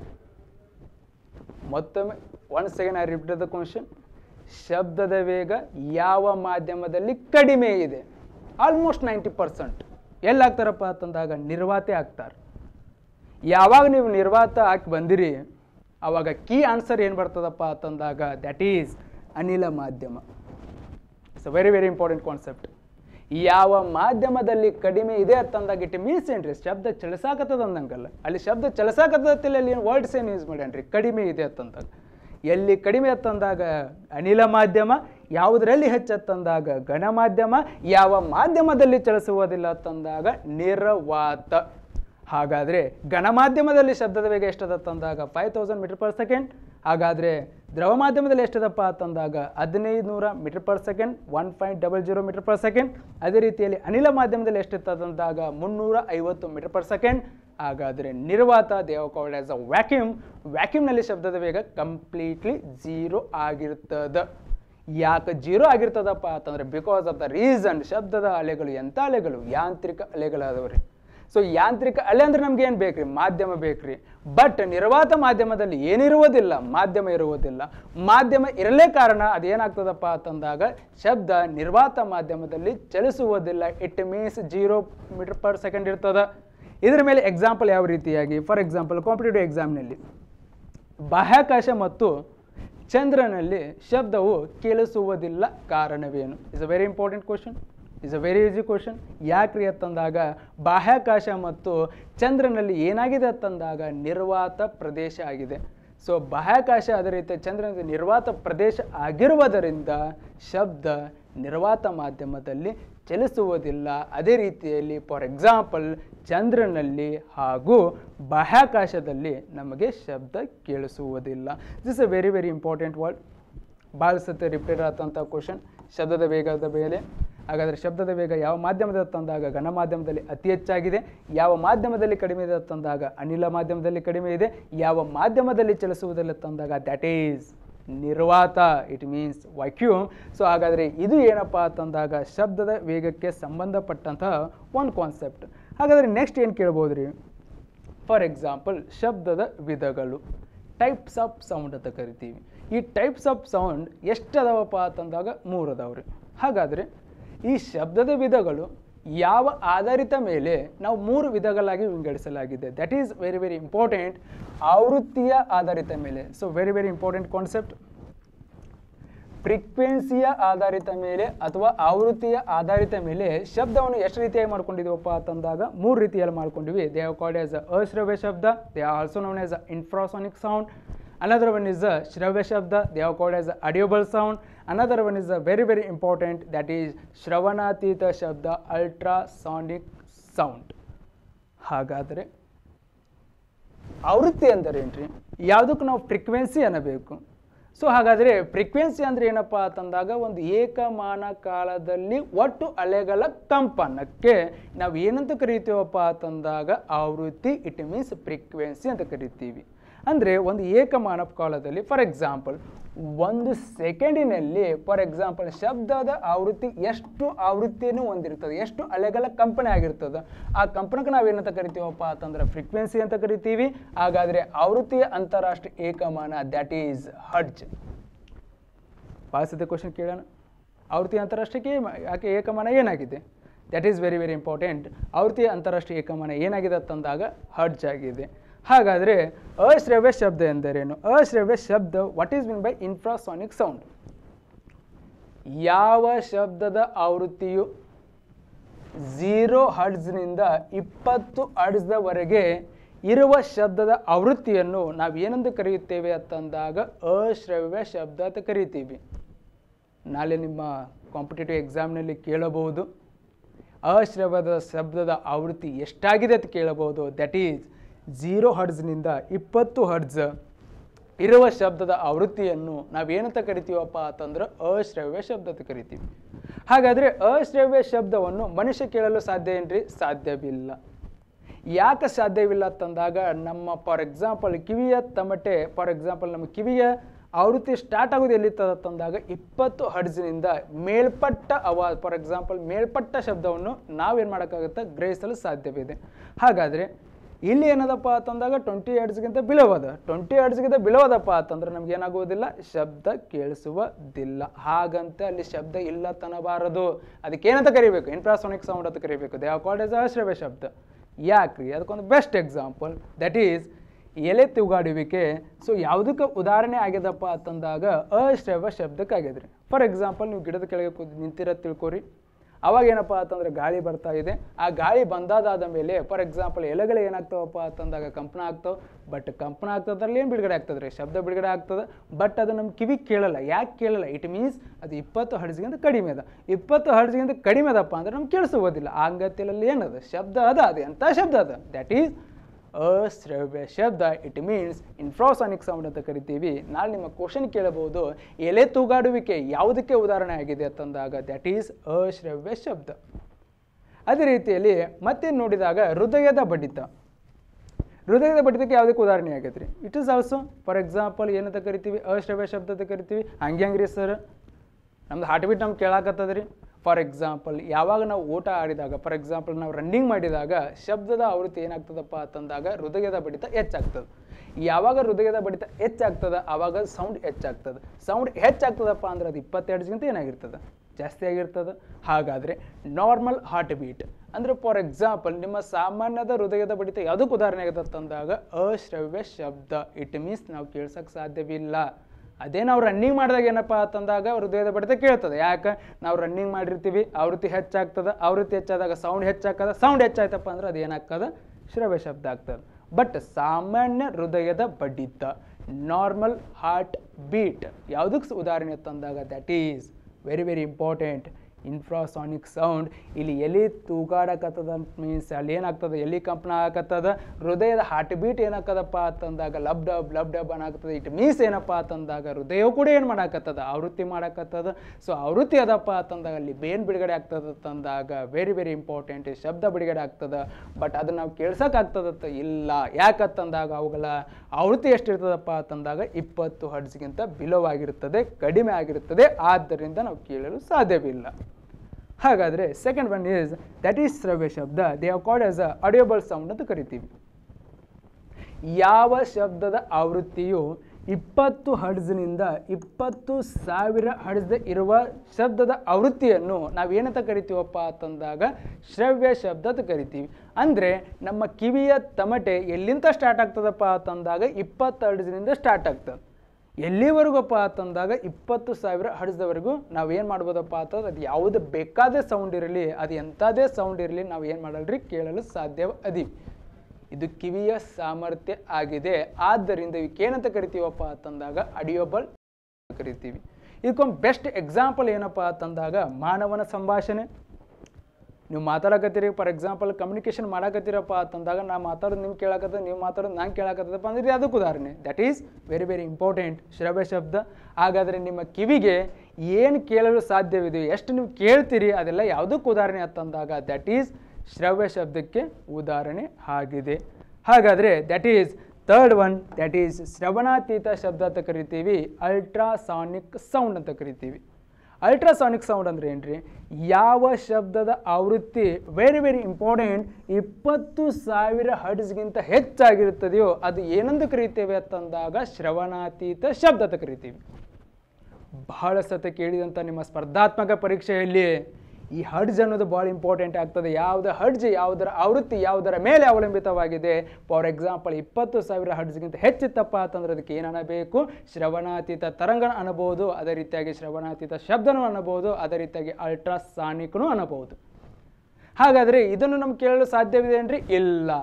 ಮತ್ತೊಮ್ಮೆ one second I repeat the question ಶಬ್ದದ ವೇಗ ಯಾವ ಮಾಧ್ಯಮದಲ್ಲಿ ಕಡಿಮೆ ಇದೆ ಆಲ್ಮೋಸ್ಟ್ ನೈಂಟಿ ಪರ್ಸೆಂಟ್ ಎಲ್ಲಿ ಆಗ್ತಾರಪ್ಪ ಅಂತಂದಾಗ ನಿರ್ವಾತೆ ಆಗ್ತಾರೆ ಯಾವಾಗ ನೀವು ನಿರ್ವಾತ ಹಾಕಿ ಬಂದಿರಿ ಆವಾಗ ಕೀ ಆನ್ಸರ್ ಏನು ಬರ್ತದಪ್ಪ ಅಂತಂದಾಗ ದ್ಯಾಟ್ ಈಸ್ ಅನಿಲ ಮಾಧ್ಯಮ it's a very very important concept ಯಾವ ಮಾಧ್ಯಮದಲ್ಲಿ ಕಡಿಮೆ ಇದೆ ಅಂತಂದಾಗ ಇಟ್ ಮೀನ್ಸ್ ಏನ್ರಿ ಶಬ್ದ ಚಲಿಸಾಕತ್ತದ ಅಂದಂಗಲ್ಲ ಅಲ್ಲಿ ಶಬ್ದ ಚಲಿಸಾಕತ್ತದಲ್ಲಿ ಅಲ್ಲಿ ಏನು ವರ್ಡ್ಸ್ ಏನು ಯೂಸ್ ಮಾಡ್ಯಾನ್ರಿ ಕಡಿಮೆ ಇದೆ ಅಂತಂದಾಗ ಎಲ್ಲಿ ಕಡಿಮೆ ಅಂತಂದಾಗ ಅನಿಲ ಮಾಧ್ಯಮ ಯಾವುದರಲ್ಲಿ ಹೆಚ್ಚತ್ತಂದಾಗ ಘನ ಮಾಧ್ಯಮ ಯಾವ ಮಾಧ್ಯಮದಲ್ಲಿ ಚಲಿಸುವುದಿಲ್ಲ ಅಂತಂದಾಗ ನಿರ್ವಾತ ಹಾಗಾದರೆ ಘನ ಮಾಧ್ಯಮದಲ್ಲಿ ಶಬ್ದದ ವೇಗ ಎಷ್ಟದ ತಂದಾಗ five thousand metre per second ಹಾಗಾದರೆ ದ್ರವ ಮಾಧ್ಯಮದಲ್ಲಿ ಎಷ್ಟದಪ್ಪ ಅಂತಂದಾಗ ಹದಿನೈದು ನೂರ metre per second one point double zero metre per second ಅದೇ ರೀತಿಯಲ್ಲಿ ಅನಿಲ ಮಾಧ್ಯಮದಲ್ಲಿ ಎಷ್ಟಿರ್ತದಂದಾಗ ಮುನ್ನೂರ ಐವತ್ತು ಮೀಟರ್ ಪರ್ ಸೆಕೆಂಡ್ ಹಾಗಾದರೆ ನಿರ್ವಾತ ದೇವ ಕಾಲ್ಡ್ ಆಸ್ ಅ ವ್ಯಾಕ್ಯೂಮ್ ವ್ಯಾಕ್ಯೂಮ್ನಲ್ಲಿ ಶಬ್ದದ ವೇಗ ಕಂಪ್ಲೀಟ್ಲಿ ಜೀರೋ ಆಗಿರ್ತದೆ ಯಾಕೆ ಜೀರೋ ಆಗಿರ್ತದಪ್ಪ ಅಂತಂದ್ರೆ ಬಿಕಾಸ್ ಆಫ್ ದ ರೀಸನ್ ಶಬ್ದದ ಅಲೆಗಳು ಎಂಥ ಅಲೆಗಳು ಯಾಂತ್ರಿಕ ಅಲೆಗಳಾದವ್ರಿ ಸೊ ಯಾಂತ್ರಿಕ ಅಲೆ ಅಂದ್ರೆ ನಮ್ಗೆ ಏನು ಬೇಕ್ರಿ ಮಾಧ್ಯಮ ಬೇಕ್ರಿ ಬಟ್ ನಿರ್ವಾತ ಮಾಧ್ಯಮದಲ್ಲಿ ಏನಿರುವುದಿಲ್ಲ ಮಾಧ್ಯಮ ಇರುವುದಿಲ್ಲ ಮಾಧ್ಯಮ ಇರಲೇ ಕಾರಣ ಅದೇನಾಗ್ತದಪ್ಪ ಅಂತಂದಾಗ ಶಬ್ದ ನಿರ್ವಾತ ಮಾಧ್ಯಮದಲ್ಲಿ ಚಲಿಸುವುದಿಲ್ಲ it means zero metre per second ಇರ್ತದ ಇದರ ಮೇಲೆ ಎಕ್ಸಾಂಪಲ್ ಯಾವ ರೀತಿಯಾಗಿ ಫಾರ್ ಎಕ್ಸಾಂಪಲ್ ಕಾಂಪಿಟೇಟಿವ್ ಎಕ್ಸಾಮ್ನಲ್ಲಿ ಬಾಹ್ಯಾಕಾಶ ಮತ್ತು ಚಂದ್ರನಲ್ಲಿ ಶಬ್ದವು ಕೇಳಿಸುವುದಿಲ್ಲ ಕಾರಣವೇನು is a very important question is a very easy question ಯಾಕ್ರಿ ಅಂತಂದಾಗ ಬಾಹ್ಯಾಕಾಶ ಮತ್ತು ಚಂದ್ರನಲ್ಲಿ ಏನಾಗಿದೆ ಅಂತಂದಾಗ ನಿರ್ವಾತ ಪ್ರದೇಶ ಆಗಿದೆ ಸೊ ಬಾಹ್ಯಾಕಾಶ ಅದೇ ರೀತಿ ಚಂದ್ರನ ನಿರ್ವಾತ ಪ್ರದೇಶ ಆಗಿರುವುದರಿಂದ ಶಬ್ದ ನಿರ್ವಾತ ಮಾಧ್ಯಮದಲ್ಲಿ ಚಲಿಸುವುದಿಲ್ಲ ಅದೇ ರೀತಿಯಲ್ಲಿ ಫಾರ್ ಎಕ್ಸಾಂಪಲ್ ಚಂದ್ರನಲ್ಲಿ ಹಾಗೂ ಬಾಹ್ಯಾಕಾಶದಲ್ಲಿ ನಮಗೆ ಶಬ್ದ ಕೇಳಿಸುವುದಿಲ್ಲ this a very very important word ಭಾಳ ಸತಿ ರಿಪೀಟ್ ಆದಂಥ ಕ್ವಶನ್ ಶಬ್ದದ ವೇಗದ ಮೇಲೆ ಹಾಗಾದರೆ ಶಬ್ದದ ವೇಗ ಯಾವ ಮಾಧ್ಯಮದ ತಂದಾಗ ಘನ ಮಾಧ್ಯಮದಲ್ಲಿ ಅತಿ ಹೆಚ್ಚಾಗಿದೆ ಯಾವ ಮಾಧ್ಯಮದಲ್ಲಿ ಕಡಿಮೆ ಇದೆ ತಂದಾಗ ಅನಿಲ ಮಾಧ್ಯಮದಲ್ಲಿ ಕಡಿಮೆ ಇದೆ ಯಾವ ಮಾಧ್ಯಮದಲ್ಲಿ ಚಲಿಸುವುದಿಲ್ಲ ತಂದಾಗ ದ್ಯಾಟ್ ಈಸ್ ನಿರ್ವಾತ ಇಟ್ ಮೀನ್ಸ್ ವೈಕ್ಯೂಮ್ ಸೊ ಹಾಗಾದರೆ ಇದು ಏನಪ್ಪ ಅಂತಂದಾಗ ಶಬ್ದದ ವೇಗಕ್ಕೆ ಸಂಬಂಧಪಟ್ಟಂತಹ ಒಂದು ಕಾನ್ಸೆಪ್ಟ್ ಹಾಗಾದರೆ ನೆಕ್ಸ್ಟ್ ಏನು ಕೇಳ್ಬೋದು ರೀ ಫಾರ್ ಎಕ್ಸಾಂಪಲ್ ಶಬ್ದದ ವಿಧಗಳು ಟೈಪ್ಸ್ ಆಫ್ ಸೌಂಡ್ ಅಂತ ಕರಿತೀವಿ ಈ ಟೈಪ್ಸ್ ಆಫ್ ಸೌಂಡ್ ಎಷ್ಟು ಅದಾವಪ್ಪ ಅಂತಂದಾಗ ಮೂರು ಅದಾವ್ರಿ ಹಾಗಾದರೆ ಈ ಶಬ್ದದ ವಿಧಗಳು ಯಾವ ಆಧಾರಿತ ಮೇಲೆ ನಾವು ಮೂರು ವಿಧಗಳಾಗಿ ವಿಂಗಡಿಸಲಾಗಿದೆ that is very very important ಆವೃತ್ತಿಯ ಆಧಾರಿತ ಮೇಲೆ so very very important concept ಫ್ರೀಕ್ವೆನ್ಸಿಯ ಆಧಾರಿತ ಮೇಲೆ ಅಥವಾ ಆವೃತ್ತಿಯ ಆಧಾರಿತ ಮೇಲೆ ಶಬ್ದವನ್ನು ಎಷ್ಟು ರೀತಿಯಾಗಿ ಮಾಡ್ಕೊಂಡಿದ್ದೀವಪ್ಪ ಅಂತಂದಾಗ ಮೂರು ರೀತಿಯಲ್ಲಿ ಮಾಡ್ಕೊಂಡಿವಿ ದೇ ಆರ್ ಕಾಲ್ಡ್ ಆಸ್ ಅಶ್ರವ್ಯ ಶಬ್ದ they are also known as infrasonic sound another one is a ಶ್ರವ್ಯ ಶಬ್ದ they are called as audible sound another one is a very very important that is ಶ್ರವಣಾತೀತ ಶಬ್ದ ಅಲ್ಟ್ರಾಸಾನಿಕ್ ಸೌಂಡ್ ಹಾಗಾದರೆ ಆವೃತ್ತಿ ಅಂದರೆ ಏನ್ರಿ ಯಾವುದಕ್ಕೂ ನಾವು ಫ್ರೀಕ್ವೆನ್ಸಿ ಅನ್ನಬೇಕು ಸೊ ಹಾಗಾದರೆ ಫ್ರೀಕ್ವೆನ್ಸಿ ಅಂದರೆ ಏನಪ್ಪ ಅಂತಂದಾಗ ಒಂದು ಏಕಮಾನ ಕಾಲದಲ್ಲಿ ಒಟ್ಟು ಅಲೆಗಳ ಕಂಪನಕ್ಕೆ ನಾವು ಏನಂತ ಕರಿತೀವಪ್ಪ ಅಂತಂದಾಗ ಆವೃತ್ತಿ ಇಟ್ ಮೀನ್ಸ್ ಫ್ರೀಕ್ವೆನ್ಸಿ ಅಂತ ಕರಿತೀವಿ ಅಂದರೆ ಒಂದು ಏಕಮಾನ ಕಾಲದಲ್ಲಿ ಫಾರ್ ಎಕ್ಸಾಂಪಲ್ ಒಂದು ಸೆಕೆಂಡಿನಲ್ಲಿ ಫಾರ್ ಎಕ್ಸಾಂಪಲ್ ಶಬ್ದದ ಆವೃತ್ತಿ ಎಷ್ಟು ಆವೃತ್ತಿಯನ್ನು ಹೊಂದಿರ್ತದೆ ಎಷ್ಟು ಅಲೆಗಳ ಕಂಪನೆ ಆಗಿರ್ತದೆ ಆ ಕಂಪನಕ್ಕೆ ನಾವು ಏನಂತ ಕರಿತೀವಪ್ಪ ಅಂತಂದ್ರೆ ಫ್ರೀಕ್ವೆನ್ಸಿ ಅಂತ ಕರಿತೀವಿ ಹಾಗಾದರೆ ಆವೃತ್ತಿಯ ಅಂತಾರಾಷ್ಟ್ರೀಯ ಏಕಮಾನ ದ್ಯಾಟ್ ಈಸ್ ಹಡ್ಜ್ ಭಾಳ ಸತಿ ಕ್ವಶನ್ ಕೇಳೋಣ ಆವೃತ್ತಿ ಅಂತಾರಾಷ್ಟ್ರೀಯಕ್ಕೆ ಏಮ- ಯಾಕೆ ಏಕಮಾನ ಏನಾಗಿದೆ that is very very important ಆವೃತ್ತಿ ಅಂತಾರಾಷ್ಟ್ರೀಯ ಏಕಮಾನ ಏನಾಗಿದೆ ಅಂತಂದಾಗ ಹಡ್ಜ್ ಆಗಿದೆ ಹಾಗಾದರೆ ಅಶ್ರವ್ಯ ಶಬ್ದ ಎಂದರೇನು ಅಶ್ರವ್ಯ ಶಬ್ದ what is mean by infrasonic sound ಯಾವ ಶಬ್ದದ ಆವೃತ್ತಿಯು ಝೀರೋ ಹರ್ಡ್ಸ್ನಿಂದ ಇಪ್ಪತ್ತು ಹರ್ಡ್ಸ್ದವರೆಗೆ ಇರುವ ಶಬ್ದದ ಆವೃತ್ತಿಯನ್ನು ನಾವು ಏನಂತ ಕರೆಯುತ್ತೇವೆ ಅಂತಂದಾಗ ಅಶ್ರವ್ಯ ಶಬ್ದ ಅಂತ ಕರಿತೀವಿ ನಾಳೆ ನಿಮ್ಮ ಕಾಂಪಿಟೇಟಿವ್ ಎಕ್ಸಾಮ್ನಲ್ಲಿ ಕೇಳಬಹುದು ಅಶ್ರವ್ಯದ ಶಬ್ದದ ಆವೃತ್ತಿ ಎಷ್ಟಾಗಿದೆ ಅಂತ ಕೇಳಬಹುದು ದಟ್ ಈಸ್ ಝೀರೋ ಹರ್ಡ್ಸ್ನಿಂದ ಇಪ್ಪತ್ತು ಹರ್ಡ್ಸ್ ಇರುವ ಶಬ್ದದ ಆವೃತ್ತಿಯನ್ನು ನಾವೇನಂತ ಕರಿತೀವಪ್ಪ ಅಂತಂದ್ರೆ ಅಶ್ರವ್ಯ ಶಬ್ದ ಅಂತ ಕರಿತೀವಿ ಹಾಗಾದರೆ ಅಶ್ರವ್ಯ ಶಬ್ದವನ್ನು ಮನುಷ್ಯ ಕೇಳಲು ಸಾಧ್ಯ ಏನ್ರಿ ಸಾಧ್ಯವಿಲ್ಲ ಯಾಕೆ ಸಾಧ್ಯವಿಲ್ಲ ಅಂತಂದಾಗ ನಮ್ಮ ಫಾರ್ ಎಕ್ಸಾಂಪಲ್ ಕಿವಿಯ ತಮಟೆ ಫಾರ್ ಎಕ್ಸಾಂಪಲ್ ನಮ್ಮ ಕಿವಿಯ ಆವೃತ್ತಿ ಸ್ಟಾರ್ಟ್ ಆಗೋದು ಎಲ್ಲಿರ್ತದೆ ಅಂತಂದಾಗ ಇಪ್ಪತ್ತು ಹಡ್ಸ್ನಿಂದ ಮೇಲ್ಪಟ್ಟ ಅವಾಜ್ ಫಾರ್ ಎಕ್ಸಾಂಪಲ್ ಮೇಲ್ಪಟ್ಟ ಶಬ್ದವನ್ನು ನಾವೇನು ಮಾಡೋಕ್ಕಾಗುತ್ತೆ ಗ್ರಹಿಸಲು ಸಾಧ್ಯವಿದೆ ಹಾಗಾದರೆ ಇಲ್ಲಿ ಏನದಪ್ಪ ಅಂತಂದಾಗ ಟ್ವೆಂಟಿ ಹರ್ಡ್ಸ್ಗಿಂತ ಬಿಲೋವದ ಟ್ವೆಂಟಿ ಹರ್ಡ್ಸ್ಗಿಂತ ಬಿಲೋದಪ್ಪ ಅಂತಂದ್ರೆ ನಮ್ಗೆ ಏನಾಗುವುದಿಲ್ಲ ಶಬ್ದ ಕೇಳಿಸುವುದಿಲ್ಲ ಹಾಗಂತ ಅಲ್ಲಿ ಶಬ್ದ ಇಲ್ಲ ತನಬಾರದು ಅದಕ್ಕೇನಂತ ಕರಿಬೇಕು ಇನ್ಫ್ರಾಸೋನಿಕ್ ಸೌಂಡ್ ಅಂತ ಕರಿಬೇಕು ದೇ ಆರ್ ಕಾಲ್ಡ್ ಎಸ್ ಅಶ್ರವ್ಯ ಶಬ್ದ ಯಾಕ್ರಿ ಅದಕ್ಕೊಂದು ಬೆಸ್ಟ್ ಎಕ್ಸಾಂಪಲ್ ದಟ್ ಈಸ್ ಎಲೆ ತೂಗಾಡುವಿಕೆ ಸೊ ಯಾವುದಕ್ಕೆ ಉದಾಹರಣೆ ಆಗ್ಯದಪ್ಪ ಅಂತಂದಾಗ ಅಶ್ರವ್ಯ ಶಬ್ದಕ್ಕೆ ಆಗ್ಯದ್ರಿ ಫಾರ್ ಎಕ್ಸಾಂಪಲ್ ನೀವು ಗಿಡದ ಕೆಳಗೆ ಕೂತ್ ನಿಂತಿರೋ ತಿಳ್ಕೊರಿ ಅವಾಗ ಏನಪ್ಪ ಅಂತಂದ್ರೆ ಗಾಳಿ ಬರ್ತಾ ಇದೆ ಆ ಗಾಳಿ ಬಂದಾದಾದ ಮೇಲೆ ಫಾರ್ ಎಕ್ಸಾಂಪಲ್ ಎಲೆಗಳು ಏನಾಗ್ತಾವಪ್ಪ ಅಂತಂದಾಗ ಕಂಪನ ಆಗ್ತಾವೆ ಬಟ್ ಕಂಪನ ಆಗ್ತದ್ರಲ್ಲಿ ಏನು ಬಿಡುಗಡೆ ಆಗ್ತದೆ ರೀ ಶಬ್ದ ಬಿಡುಗಡೆ ಆಗ್ತದೆ ಬಟ್ ಅದು ನಮ್ಮ ಕಿವಿ ಕೇಳಲ್ಲ ಯಾಕೆ ಕೇಳಲ್ಲ ಇಟ್ ಮೀನ್ಸ್ ಅದು ಇಪ್ಪತ್ತು ಹರ್ಡ್ಸ್ಗಿಂತ ಕಡಿಮೆ ಅದ ಇಪ್ಪತ್ತು ಹರ್ಡ್ಸ್ಗಿಂತ ಕಡಿಮೆ ಅದಪ್ಪ ಅಂದ್ರೆ ನಮ್ಗೆ ಕೇಳಿಸೋದಿಲ್ಲ ಆ ಅಂಗತಿಯಲ್ಲಿ ಏನದ ಶಬ್ದ ಅದ ಅದು ಎಂಥ ಶಬ್ದ ಅದ ದ್ಯಾಟ್ ಈಸ್ ಅಶ್ರವ್ಯ ಶಬ್ದ ಇಟ್ ಮೀನ್ಸ್ ಇನ್ಫ್ರಾಸಾನಿಕ್ ಸೌಂಡ್ ಅಂತ ಕರಿತೀವಿ ನಾಳೆ ನಿಮ್ಮ ಕ್ವಶನ್ ಕೇಳಬಹುದು ಎಲೆ ತೂಗಾಡುವಿಕೆ ಯಾವುದಕ್ಕೆ ಉದಾಹರಣೆ ಆಗಿದೆ ಅಂತಂದಾಗ ದ್ಯಾಟ್ ಈಸ್ ಅಶ್ರವ್ಯ ಶಬ್ದ ಅದೇ ರೀತಿಯಲ್ಲಿ ಮತ್ತೆ ನೋಡಿದಾಗ ಹೃದಯದ ಬಡಿತ ಹೃದಯದ ಬಡಿತಕ್ಕೆ ಯಾವುದಕ್ಕೆ ಉದಾಹರಣೆ ಆಗೈತೆ ರೀ it is also for example ಏನಂತ ಕರಿತೀವಿ ಅಶ್ರವ್ಯ ಶಬ್ದ ಅಂತ ಕರಿತೀವಿ ಹಂಗೆ ಹಂಗ್ರಿ ಸರ್ ನಮ್ದು ಹಾರ್ಟ್ ಬೀಟ್ ನಮ್ಗೆ ಕೇಳಾಕತ್ತದ ರೀ ಫಾರ್ ಎಕ್ಸಾಂಪಲ್ ಯಾವಾಗ ನಾವು ಊಟ ಆಡಿದಾಗ ಫಾರ್ ಎಕ್ಸಾಂಪಲ್ ನಾವು ರನ್ನಿಂಗ್ ಮಾಡಿದಾಗ ಶಬ್ದದ ಆವೃತ್ತಿ ಏನಾಗ್ತದಪ್ಪ ಅಂತಂದಾಗ ಹೃದಯದ ಬಡಿತ ಹೆಚ್ಚಾಗ್ತದೆ ಯಾವಾಗ ಹೃದಯದ ಬಡಿತ ಹೆಚ್ಚಾಗ್ತದೆ ಆವಾಗ ಸೌಂಡ್ ಹೆಚ್ಚಾಗ್ತದೆ ಸೌಂಡ್ ಹೆಚ್ಚಾಗ್ತದಪ್ಪ ಅಂದ್ರೆ ಅದು ಇಪ್ಪತ್ತೆರಡ್ಗಿಂತ ಏನಾಗಿರ್ತದೆ ಜಾಸ್ತಿ ಆಗಿರ್ತದೆ ಹಾಗಾದರೆ ನಾರ್ಮಲ್ ಹಾರ್ಟ್ ಬೀಟ್ ಅಂದರೆ ಫಾರ್ ಎಕ್ಸಾಂಪಲ್ ನಿಮ್ಮ ಸಾಮಾನ್ಯದ ಹೃದಯದ ಬಡಿತ ಯಾವುದಕ್ಕೆ ಉದಾಹರಣೆ ಆಗುತ್ತೆ ಅಂತಂದಾಗ ಅಶ್ರವ್ಯ ಶಬ್ದ ಇಟ್ ಮೀನ್ಸ್ ನಾವು ಕೇಳ್ಸಕ್ಕೆ ಸಾಧ್ಯವಿಲ್ಲ ಅದೇ ನಾವು ರನ್ನಿಂಗ್ ಮಾಡಿದಾಗ ಏನಪ್ಪ ಅಂತಂದಾಗ ಹೃದಯದ ಬಡಿತ ಕೇಳ್ತದೆ ಯಾಕೆ ನಾವು ರನ್ನಿಂಗ್ ಮಾಡಿರ್ತೀವಿ ಆವೃತ್ತಿ ಹೆಚ್ಚಾಗ್ತದೆ ಆವೃತ್ತಿ ಹೆಚ್ಚಾದಾಗ ಸೌಂಡ್ ಹೆಚ್ಚಾಗ್ತದೆ ಸೌಂಡ್ ಹೆಚ್ಚಾಯ್ತಪ್ಪ ಅಂದ್ರೆ ಅದು ಏನಾಗ್ತದೆ ಶ್ರವ್ಯ ಶಬ್ದ ಆಗ್ತದೆ ಬಟ್ ಸಾಮಾನ್ಯ ಹೃದಯದ ಬಡಿತ ನಾರ್ಮಲ್ ಹಾರ್ಟ್ ಬೀಟ್ ಯಾವುದಕ್ಕೆ ಉದಾಹರಣೆ ತಂದಾಗ that is very very important infrasonic sound ಇಲ್ಲಿ ಎಲ್ಲಿ ತೂಗಾಡಕತ್ತದ ಮೀನ್ಸ್ ಅಲ್ಲಿ ಏನಾಗ್ತದೆ ಎಲ್ಲಿ ಕಂಪನ ಆಗತ್ತದ ಹೃದಯದ ಹಾರ್ಟ್ ಬೀಟ್ ಏನಾಗ್ತದಪ್ಪ ಅಂತಂದಾಗ ಲಬ್ ಡಬ್ ಲಬ್ ಡಬ್ ಅನ್ನಾಗ್ತದೆ ಇಟ್ ಮೀನ್ಸ್ ಏನಪ್ಪ ಅಂತಂದಾಗ ಹೃದಯವು ಕೂಡ ಏನು ಮಾಡಾಕತ್ತದ ಆವೃತ್ತಿ ಮಾಡಾಕತ್ತದ ಸೊ ಆವೃತ್ತಿ ಅದಪ್ಪ ಅಂತಂದಾಗ ಅಲ್ಲಿ ಬೇನ್ ಬಿಡುಗಡೆ ಆಗ್ತದ ತಂದಾಗ ವೆರಿ ವೆರಿ ಇಂಪಾರ್ಟೆಂಟ್ ಶಬ್ದ ಬಿಡುಗಡೆ ಆಗ್ತದ ಬಟ್ ಅದನ್ನ ನಾವು ಕೇಳ್ಸೋಕ್ಕಾಗ್ತದತ್ತ ಇಲ್ಲ ಯಾಕಂತಂದಾಗ ಅವುಗಳ ಆವೃತ್ತಿ ಎಷ್ಟಿರ್ತದಪ್ಪ ಅಂತಂದಾಗ ಇಪ್ಪತ್ತು ಹರ್ಡ್ಸ್ಗಿಂತ ಬಿಲೋ ಆಗಿರುತ್ತದೆ ಕಡಿಮೆ ಆಗಿರುತ್ತದೆ ಆದ್ದರಿಂದ ನಾವು ಕೇಳಲು ಸಾಧ್ಯವಿಲ್ಲ ಹಾಗಾದರೆ second one is that is ಶ್ರವ್ಯ ಶಬ್ದ they are called as a audible sound ಅಂತ ಕರಿತೀವಿ ಯಾವ ಶಬ್ದದ ಆವೃತ್ತಿಯು ಇಪ್ಪತ್ತು ಹಡ್ಸ್ನಿಂದ ಇಪ್ಪತ್ತು ಸಾವಿರ ಹಡ್ಸ್ ಇರುವ ಶಬ್ದದ ಆವೃತ್ತಿಯನ್ನು ನಾವೇನಂತ ಕರಿತೀವಪ್ಪ ಅಂತಂದಾಗ ಶ್ರವ್ಯ ಶಬ್ದ ಅಂತ ಕರಿತೀವಿ ಅಂದರೆ ನಮ್ಮ ಕಿವಿಯ ತಮಟೆ ಎಲ್ಲಿಂದ ಸ್ಟಾರ್ಟ್ ಆಗ್ತದಪ್ಪ ಅಂತಂದಾಗ ಇಪ್ಪತ್ತು ಹಡ್ಸ್ನಿಂದ ಸ್ಟಾರ್ಟ್ ಆಗ್ತದೆ ಎಲ್ಲಿವರೆಗಪ್ಪ ಅಂತಂದಾಗ ಇಪ್ಪತ್ತು ಸಾವಿರ ಹಡ್ಸ್ದವರೆಗೂ ನಾವು ಏನು ಮಾಡ್ಬೋದಪ್ಪ ಅಂತಂದ್ರೆ ಅದು ಯಾವುದು ಬೇಕಾದ ಸೌಂಡ್ ಇರಲಿ ಅದು ಎಂಥದೇ ಸೌಂಡ್ ಇರಲಿ ನಾವು ಏನು ಮಾಡಲ್ರಿ ಕೇಳಲು ಸಾಧ್ಯ ಅದೀವಿ ಇದು ಕಿವಿಯ ಸಾಮರ್ಥ್ಯ ಆಗಿದೆ ಆದ್ದರಿಂದ ಏನಂತ ಕರಿತೀವಪ್ಪ ಅಂತಂದಾಗ ಅಡಿಯೋಬಲ್ ಕರಿತೀವಿ ಇದಕ್ಕೊಂದು ಬೆಸ್ಟ್ ಎಕ್ಸಾಂಪಲ್ ಏನಪ್ಪ ಅಂತಂದಾಗ ಮಾನವನ ಸಂಭಾಷಣೆ ನೀವು ಮಾತಾಡಕತ್ತೀರಿ ಫಾರ್ ಎಕ್ಸಾಂಪಲ್ ಕಮ್ಯುನಿಕೇಷನ್ ಮಾಡಕತ್ತೀರಪ್ಪ ಅಂತಂದಾಗ ನಾ ಮಾತಾಡೋದು ನೀವು ಕೇಳಕತ್ತ ನೀವು ಮಾತಾಡೋದು ನಾನು ಕೇಳಕತ್ತದಪ್ಪ ಅಂದ್ರೆ ಅದಕ್ಕೆ ಉದಾಹರಣೆ that is very very important ಶ್ರವ್ಯ ಶಬ್ದ ಹಾಗಾದರೆ ನಿಮ್ಮ ಕಿವಿಗೆ ಏನು ಕೇಳಲು ಸಾಧ್ಯವಿದೆ ಎಷ್ಟು ನೀವು ಕೇಳ್ತೀರಿ ಅದೆಲ್ಲ ಯಾವುದಕ್ಕೆ ಉದಾಹರಣೆ ಅಂತಂದಾಗ ದಟ್ ಈಸ್ ಶ್ರವ್ಯ ಶಬ್ದಕ್ಕೆ ಉದಾಹರಣೆ ಆಗಿದೆ ಹಾಗಾದರೆ that is third one that is ಶ್ರವಣಾತೀತ ಶಬ್ದ ಅಂತ ಕರಿತೀವಿ ಅಲ್ಟ್ರಾಸಾನಿಕ್ ಸೌಂಡ್ ಅಂತ ಕರಿತೀವಿ ಅಲ್ಟ್ರಾಸಾನಿಕ್ ಸೌಂಡ್ ಅಂದ್ರೆ ಏನ್ರಿ ಯಾವ ಶಬ್ದದ ಆವೃತ್ತಿ ವೆರಿ ವೆರಿ ಇಂಪಾರ್ಟೆಂಟ್ ಇಪ್ಪತ್ತು ಸಾವಿರ ಹಡ್ಸ್ಗಿಂತ ಹೆಚ್ಚಾಗಿರುತ್ತದೆಯೋ ಅದು ಏನಂದು ಕರಿತೇವೆ ಅಂತಂದಾಗ ಶ್ರವಣಾತೀತ ಶಬ್ದ ಅಂತ ಕರಿತೀವಿ ಬಹಳ ಸತ ಕೇಳಿದಂಥ ನಿಮ್ಮ ಸ್ಪರ್ಧಾತ್ಮಕ ಪರೀಕ್ಷೆಯಲ್ಲಿ ಈ ಹಡ್ಜ್ ಅನ್ನೋದು ಭಾಳ ಇಂಪಾರ್ಟೆಂಟ್ ಆಗ್ತದೆ ಯಾವುದ ಹಡ್ಜ್ ಯಾವುದರ ಆವೃತ್ತಿ ಯಾವುದರ ಮೇಲೆ ಅವಲಂಬಿತವಾಗಿದೆ ಫಾರ್ ಎಕ್ಸಾಂಪಲ್ ಇಪ್ಪತ್ತು ಸಾವಿರ ಹಡ್ಜ್ಗಿಂತ ಹೆಚ್ಚಿತ್ತಪ್ಪ ಅಂತಂದ್ರೆ ಅದಕ್ಕೆ ಏನು ಅನ್ನಬೇಕು ಶ್ರವಣಾತೀತ ತರಂಗ ಅನ್ನಬಹುದು ಅದೇ ರೀತಿಯಾಗಿ ಶ್ರವಣಾತೀತ ಶಬ್ದನೂ ಅನ್ನಬಹುದು ಅದೇ ರೀತಿಯಾಗಿ ಅಲ್ಟ್ರಾಸಾನಿಕ್ನು ಅನ್ನಬಹುದು ಹಾಗಾದರೆ ಇದನ್ನು ನಮ್ಗೆ ಕೇಳಲು ಸಾಧ್ಯವಿದೆ ಏನ್ರಿ ಇಲ್ಲ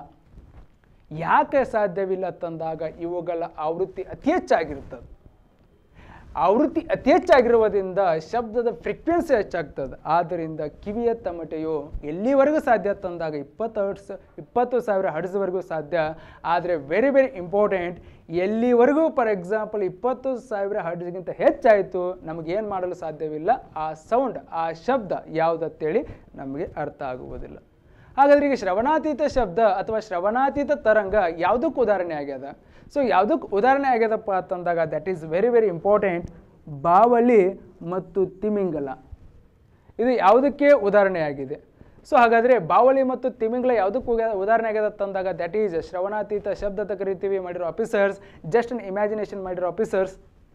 ಯಾಕೆ ಸಾಧ್ಯವಿಲ್ಲ ತಂದಾಗ ಇವುಗಳ ಆವೃತ್ತಿ ಅತಿ ಹೆಚ್ಚಾಗಿರ್ತದೆ ಆವೃತ್ತಿ ಅತಿ ಹೆಚ್ಚಾಗಿರುವುದರಿಂದ ಶಬ್ದದ ಫ್ರೀಕ್ವೆನ್ಸಿ ಹೆಚ್ಚಾಗ್ತದೆ ಆದ್ದರಿಂದ ಕಿವಿಯ ತಮಟೆಯು ಎಲ್ಲಿವರೆಗೂ ಸಾಧ್ಯ ತಂದಾಗ ಇಪ್ಪತ್ತು ಹರ್ಟ್ಸ್ ಇಪ್ಪತ್ತು ಸಾವಿರ ಹಡ್ಸ್ವರೆಗೂ ಸಾಧ್ಯ ಆದರೆ ವೆರಿ ವೆರಿ ಇಂಪಾರ್ಟೆಂಟ್ ಎಲ್ಲಿವರೆಗೂ ಫಾರ್ ಎಕ್ಸಾಂಪಲ್ ಇಪ್ಪತ್ತು ಸಾವಿರ ಹಡ್ಸ್ಗಿಂತ ಹೆಚ್ಚಾಯಿತು ನಮಗೇನು ಮಾಡಲು ಸಾಧ್ಯವಿಲ್ಲ ಆ ಸೌಂಡ್ ಆ ಶಬ್ದ ಯಾವುದಂತೇಳಿ ನಮಗೆ ಅರ್ಥ ಆಗುವುದಿಲ್ಲ ಹಾಗಾದ್ರೆ ಈಗ ಶ್ರವಣಾತೀತ ಶಬ್ದ ಅಥವಾ ಶ್ರವಣಾತೀತ ತರಂಗ ಯಾವುದಕ್ಕೆ ಉದಾಹರಣೆ ಆಗ್ಯದ ಸೊ ಯಾವುದಕ್ಕೆ ಉದಾಹರಣೆ ಆಗ್ಯದಪ್ಪ ಅಂತಂದಾಗ that is very very important ಬಾವಲಿ ಮತ್ತು ತಿಮಿಂಗಲ ಇದು ಯಾವುದಕ್ಕೆ ಉದಾಹರಣೆ ಆಗಿದೆ ಸೊ ಹಾಗಾದರೆ ಬಾವಲಿ ಮತ್ತು ತಿಮಿಂಗಲ ಯಾವುದಕ್ಕೆ ಉಗ- ಉದಾಹರಣೆ ಆಗ್ಯದ ತಂದಾಗ ದಟ್ ಈಸ್ ಶ್ರವಣಾತೀತ ಶಬ್ದ ಅಂತ ಕರಿತೀವಿ ಮಾಡಿರೋ ಆಫೀಸರ್ಸ್ ಜಸ್ಟ್ ಅನ್ ಇಮ್ಯಾಜಿನೇಷನ್ ಮಾಡಿರೋ ಆಫೀಸರ್ಸ್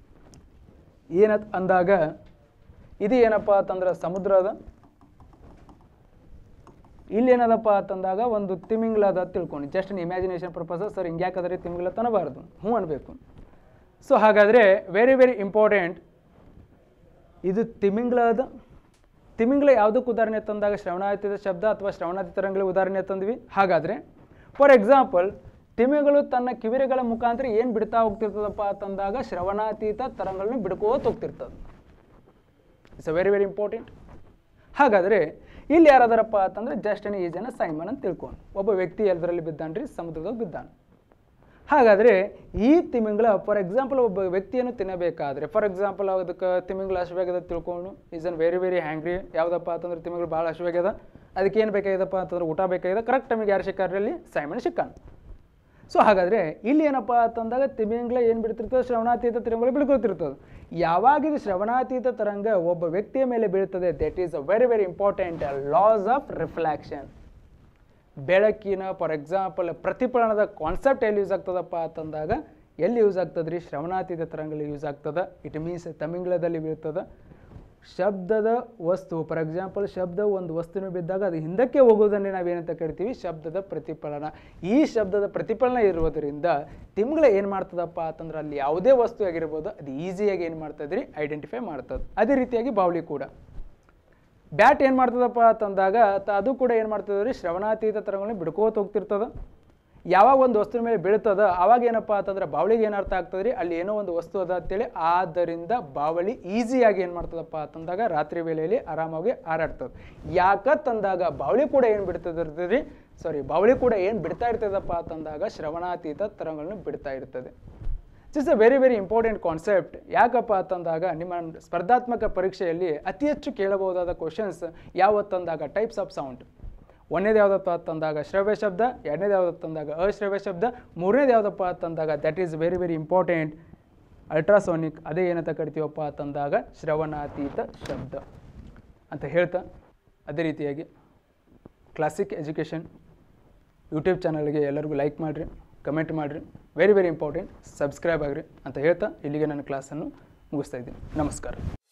ಏನತ್ ಅಂದಾಗ ಇದು ಏನಪ್ಪ ಅಂತಂದ್ರೆ ಸಮುದ್ರದ ಇಲ್ಲಿ ಏನದಪ್ಪ ಅಂತಂದಾಗ ಒಂದು ತಿಮಿಂಗ್ಲ ಅದ ತಿಳ್ಕೊಂಡು ಜಸ್ಟ್ ಇಮ್ಯಾಜಿನೇಷನ್ ಪರ್ಪಸ್ ಸರ್ ಹಿಂಗ್ಯಾಕಂದ್ರೆ ತಿಮಿಂಗ್ಲ ತನಬಾರ್ದು ಹ್ಞೂ ಅನ್ಬೇಕು ಸೊ ಹಾಗಾದರೆ ವೆರಿ ವೆರಿ ಇಂಪಾರ್ಟೆಂಟ್ ಇದು ತಿಮಿಂಗ್ಲದ ತಿಮಿಂಗ್ಲ ಯಾವುದಕ್ಕೆ ಉದಾಹರಣೆ ತಂದಾಗ ಶ್ರವಣಾತೀತ ಶಬ್ದ ಅಥವಾ ಶ್ರವಣಾತೀತ ತರಂಗಗಳ ಉದಾಹರಣೆ ತಂದ್ವಿ ಹಾಗಾದರೆ ಫಾರ್ ಎಕ್ಸಾಂಪಲ್ ತಿಮಿಂಗಳು ತನ್ನ ಕಿವಿರೆಗಳ ಮುಖಾಂತರ ಏನು ಬಿಡ್ತಾ ಹೋಗ್ತಿರ್ತದಪ್ಪ ಅಂತಂದಾಗ ಶ್ರವಣಾತೀತ ತರಂಗಗಳನ್ನ ಬಿಡ್ಕೋತ ಹೋಗ್ತಿರ್ತದೆ it's a very very important ಹಾಗಾದರೆ ಇಲ್ಲಿ ಯಾರಾದರಪ್ಪ ಅಂತಂದ್ರೆ ಜಸ್ಟ್ ಅನ್ ಈಜನ ಸೈಮನ್ ಅಂತ ತಿಳ್ಕೊಂಡು ಒಬ್ಬ ವ್ಯಕ್ತಿ ಎಲ್ಲದರಲ್ಲಿ ಬಿದ್ದಾನ್ರಿ ಸಮುದ್ರದಾಗ ಬಿದ್ದಾನ ಹಾಗಾದರೆ ಈ ತಿಮಿಂಗಳ ಫಾರ್ ಎಕ್ಸಾಂಪಲ್ ಒಬ್ಬ ವ್ಯಕ್ತಿಯನ್ನು ತಿನ್ನಬೇಕಾದ್ರೆ ಫಾರ್ ಎಕ್ಸಾಂಪಲ್ ಅದಕ್ಕೆ ತಿಮಿಂಗಳ ಹಸಿವಾಗ್ಯದ ತಿಳ್ಕೊಂಡು ಈಸ್ ಅನ್ ವೆರಿ ವೆರಿ ಹ್ಯಾಂಗ್ರಿ ಯಾವುದಪ್ಪ ಅಂತಂದ್ರೆ ತಿಮಿಂಗಳು ಭಾಳ ಹಸಿವಾಗ್ಯದ ಅದಕ್ಕೆ ಏನು ಬೇಕಾಗ್ಯದಪ್ಪ ಅಂತಂದ್ರೆ ಊಟ ಬೇಕಾಗಿದೆ ಕರೆಕ್ಟ್ ಟೈಮಿಗೆ ಯಾರು ಸಿಕ್ಕಾರಲ್ಲಿ ಸೈಮನ್ ಸಿಕ್ಕಾನ ಸೊ ಹಾಗಾದರೆ ಇಲ್ಲಿ ಏನಪ್ಪ ಅಂತಂದಾಗ ತಿಮಿಂಗ್ಲ ಏನು ಬಿಡ್ತಿರ್ತದೆ ಶ್ರವಣಾತೀತ ತರಂಗಗಳು ಬಿಡ್ಕೊತಿರ್ತದೆ ಯಾವಾಗ ಇದು ಶ್ರವಣಾತೀತ ತರಂಗ ಒಬ್ಬ ವ್ಯಕ್ತಿಯ ಮೇಲೆ ಬೀಳ್ತದೆ that is a very very important loss of reflection ಬೆಳಕಿನ ಫಾರ್ ಎಕ್ಸಾಂಪಲ್ ಪ್ರತಿಫಲನದ ಕಾನ್ಸೆಪ್ಟ್ ಎಲ್ಲಿ ಯೂಸ್ ಆಗ್ತದಪ್ಪ ಅಂತಂದಾಗ ಎಲ್ಲಿ ಯೂಸ್ ಆಗ್ತದೆ ರೀ ಶ್ರವಣಾತೀತ ತರಂಗಲ್ಲಿ ಯೂಸ್ ಆಗ್ತದೆ ಇಟ್ ಮೀನ್ಸ್ ತಮಿಂಗ್ಲದಲ್ಲಿ ಬೀಳ್ತದೆ ಶಬ್ದದ ವಸ್ತು ಫಾರ್ ಎಕ್ಸಾಂಪಲ್ ಶಬ್ದ ಒಂದು ವಸ್ತುವಿನ ಬಿದ್ದಾಗ ಅದು ಹಿಂದಕ್ಕೆ ಹೋಗೋದನ್ನೇ ನಾವೇನಂತ ಕರಿತೀವಿ ಶಬ್ದದ ಪ್ರತಿಫಲನ ಈ ಶಬ್ದದ ಪ್ರತಿಫಲನ ಇರುವುದರಿಂದ ತಿಮ್ಗಳ ಏನು ಮಾಡ್ತದಪ್ಪ ಅಂತಂದ್ರೆ ಅಲ್ಲಿ ಯಾವುದೇ ವಸ್ತು ಆಗಿರ್ಬೋದು ಅದು ಈಸಿಯಾಗಿ ಏನು ಮಾಡ್ತದ್ರಿ ಐಡೆಂಟಿಫೈ ಮಾಡ್ತದೆ ಅದೇ ರೀತಿಯಾಗಿ ಬಾವಲಿ ಕೂಡ ಬ್ಯಾಟ್ ಏನು ಮಾಡ್ತದಪ್ಪ ಅಂತಂದಾಗ ತ- ಅದು ಕೂಡ ಏನು ಮಾಡ್ತದೆ ರೀ ಶ್ರವಣಾತೀತ ತರಂಗಗಳನ್ನ ಬಿಡ್ಕೋತ ಹೋಗ್ತಿರ್ತದ ಯಾವಾಗ ಒಂದು ವಸ್ತುವಿನ ಮೇಲೆ ಬೀಳ್ತದ ಅವಾಗ ಏನಪ್ಪ ಅಂತಂದ್ರೆ ಬಾವಳಿಗೆ ಏನು ಅರ್ಥ ಆಗ್ತದೆ ರೀ ಅಲ್ಲಿ ಏನೋ ಒಂದು ವಸ್ತು ಅದ ಅಂತೇಳಿ ಆದ್ದರಿಂದ ಬಾವಳಿ ಈಸಿಯಾಗಿ ಏನು ಮಾಡ್ತದಪ್ಪ ಅಂತಂದಾಗ ರಾತ್ರಿ ವೇಳೆಯಲ್ಲಿ ಆರಾಮಾಗಿ ಹಾರಾಡ್ತದೆ ಯಾಕಂತಂದಾಗ ಬಾವಳಿ ಕೂಡ ಏನು ಬಿಡ್ತದೆ ರೀ ಸಾರಿ ಬಾವಳಿ ಕೂಡ ಏನು ಬಿಡ್ತಾ ಇರ್ತದಪ್ಪ ಅಂತಂದಾಗ ಶ್ರವಣಾತೀತ ತರಂಗಗಳನ್ನು ಬಿಡ್ತಾ ಇರ್ತದೆ it's a very very important concept ಯಾಕಪ್ಪ ಅಂತಂದಾಗ ನಿಮ್ಮ ಸ್ಪರ್ಧಾತ್ಮಕ ಪರೀಕ್ಷೆಯಲ್ಲಿ ಅತಿ ಹೆಚ್ಚು ಕೇಳಬಹುದಾದ ಕ್ವಶನ್ಸ್ ಯಾವತ್ತಂದಾಗ ಟೈಪ್ಸ್ ಆಫ್ ಸೌಂಡ್ ಒಂದನೇದು ಯಾವುದಪ್ಪ ಅಂತಂದಾಗ ಶ್ರವ್ಯ ಶಬ್ದ ಎರಡನೇದು ಯಾವುದಪ್ಪ ಅಂದಾಗ ಅಶ್ರವ್ಯ ಶಬ್ದ ಮೂರನೇದು ಯಾವುದಪ್ಪ ಅಂತಂದಾಗ that is very very important ultrasonic ಅದೇ ಏನಂತ ಕರಿತೀವಪ್ಪ ಅಂತಂದಾಗ ಶ್ರವಣಾತೀತ ಶಬ್ದ ಅಂತ ಹೇಳ್ತಾ ಅದೇ ರೀತಿಯಾಗಿ ಕ್ಲಾಸಿಕ್ ಎಜುಕೇಷನ್ ಯೂಟ್ಯೂಬ್ ಚಾನಲ್ಗೆ ಎಲ್ಲರಿಗೂ ಲೈಕ್ ಮಾಡಿರಿ ಕಮೆಂಟ್ ಮಾಡಿರಿ ವೆರಿ ವೆರಿ ಇಂಪಾರ್ಟೆಂಟ್ ಸಬ್ಸ್ಕ್ರೈಬ್ ಆಗಿರಿ ಅಂತ ಹೇಳ್ತಾ ಇಲ್ಲಿಗೆ ನನ್ನ ಕ್ಲಾಸನ್ನು ಮುಗಿಸ್ತಾ ಇದ್ದೀನಿ ನಮಸ್ಕಾರ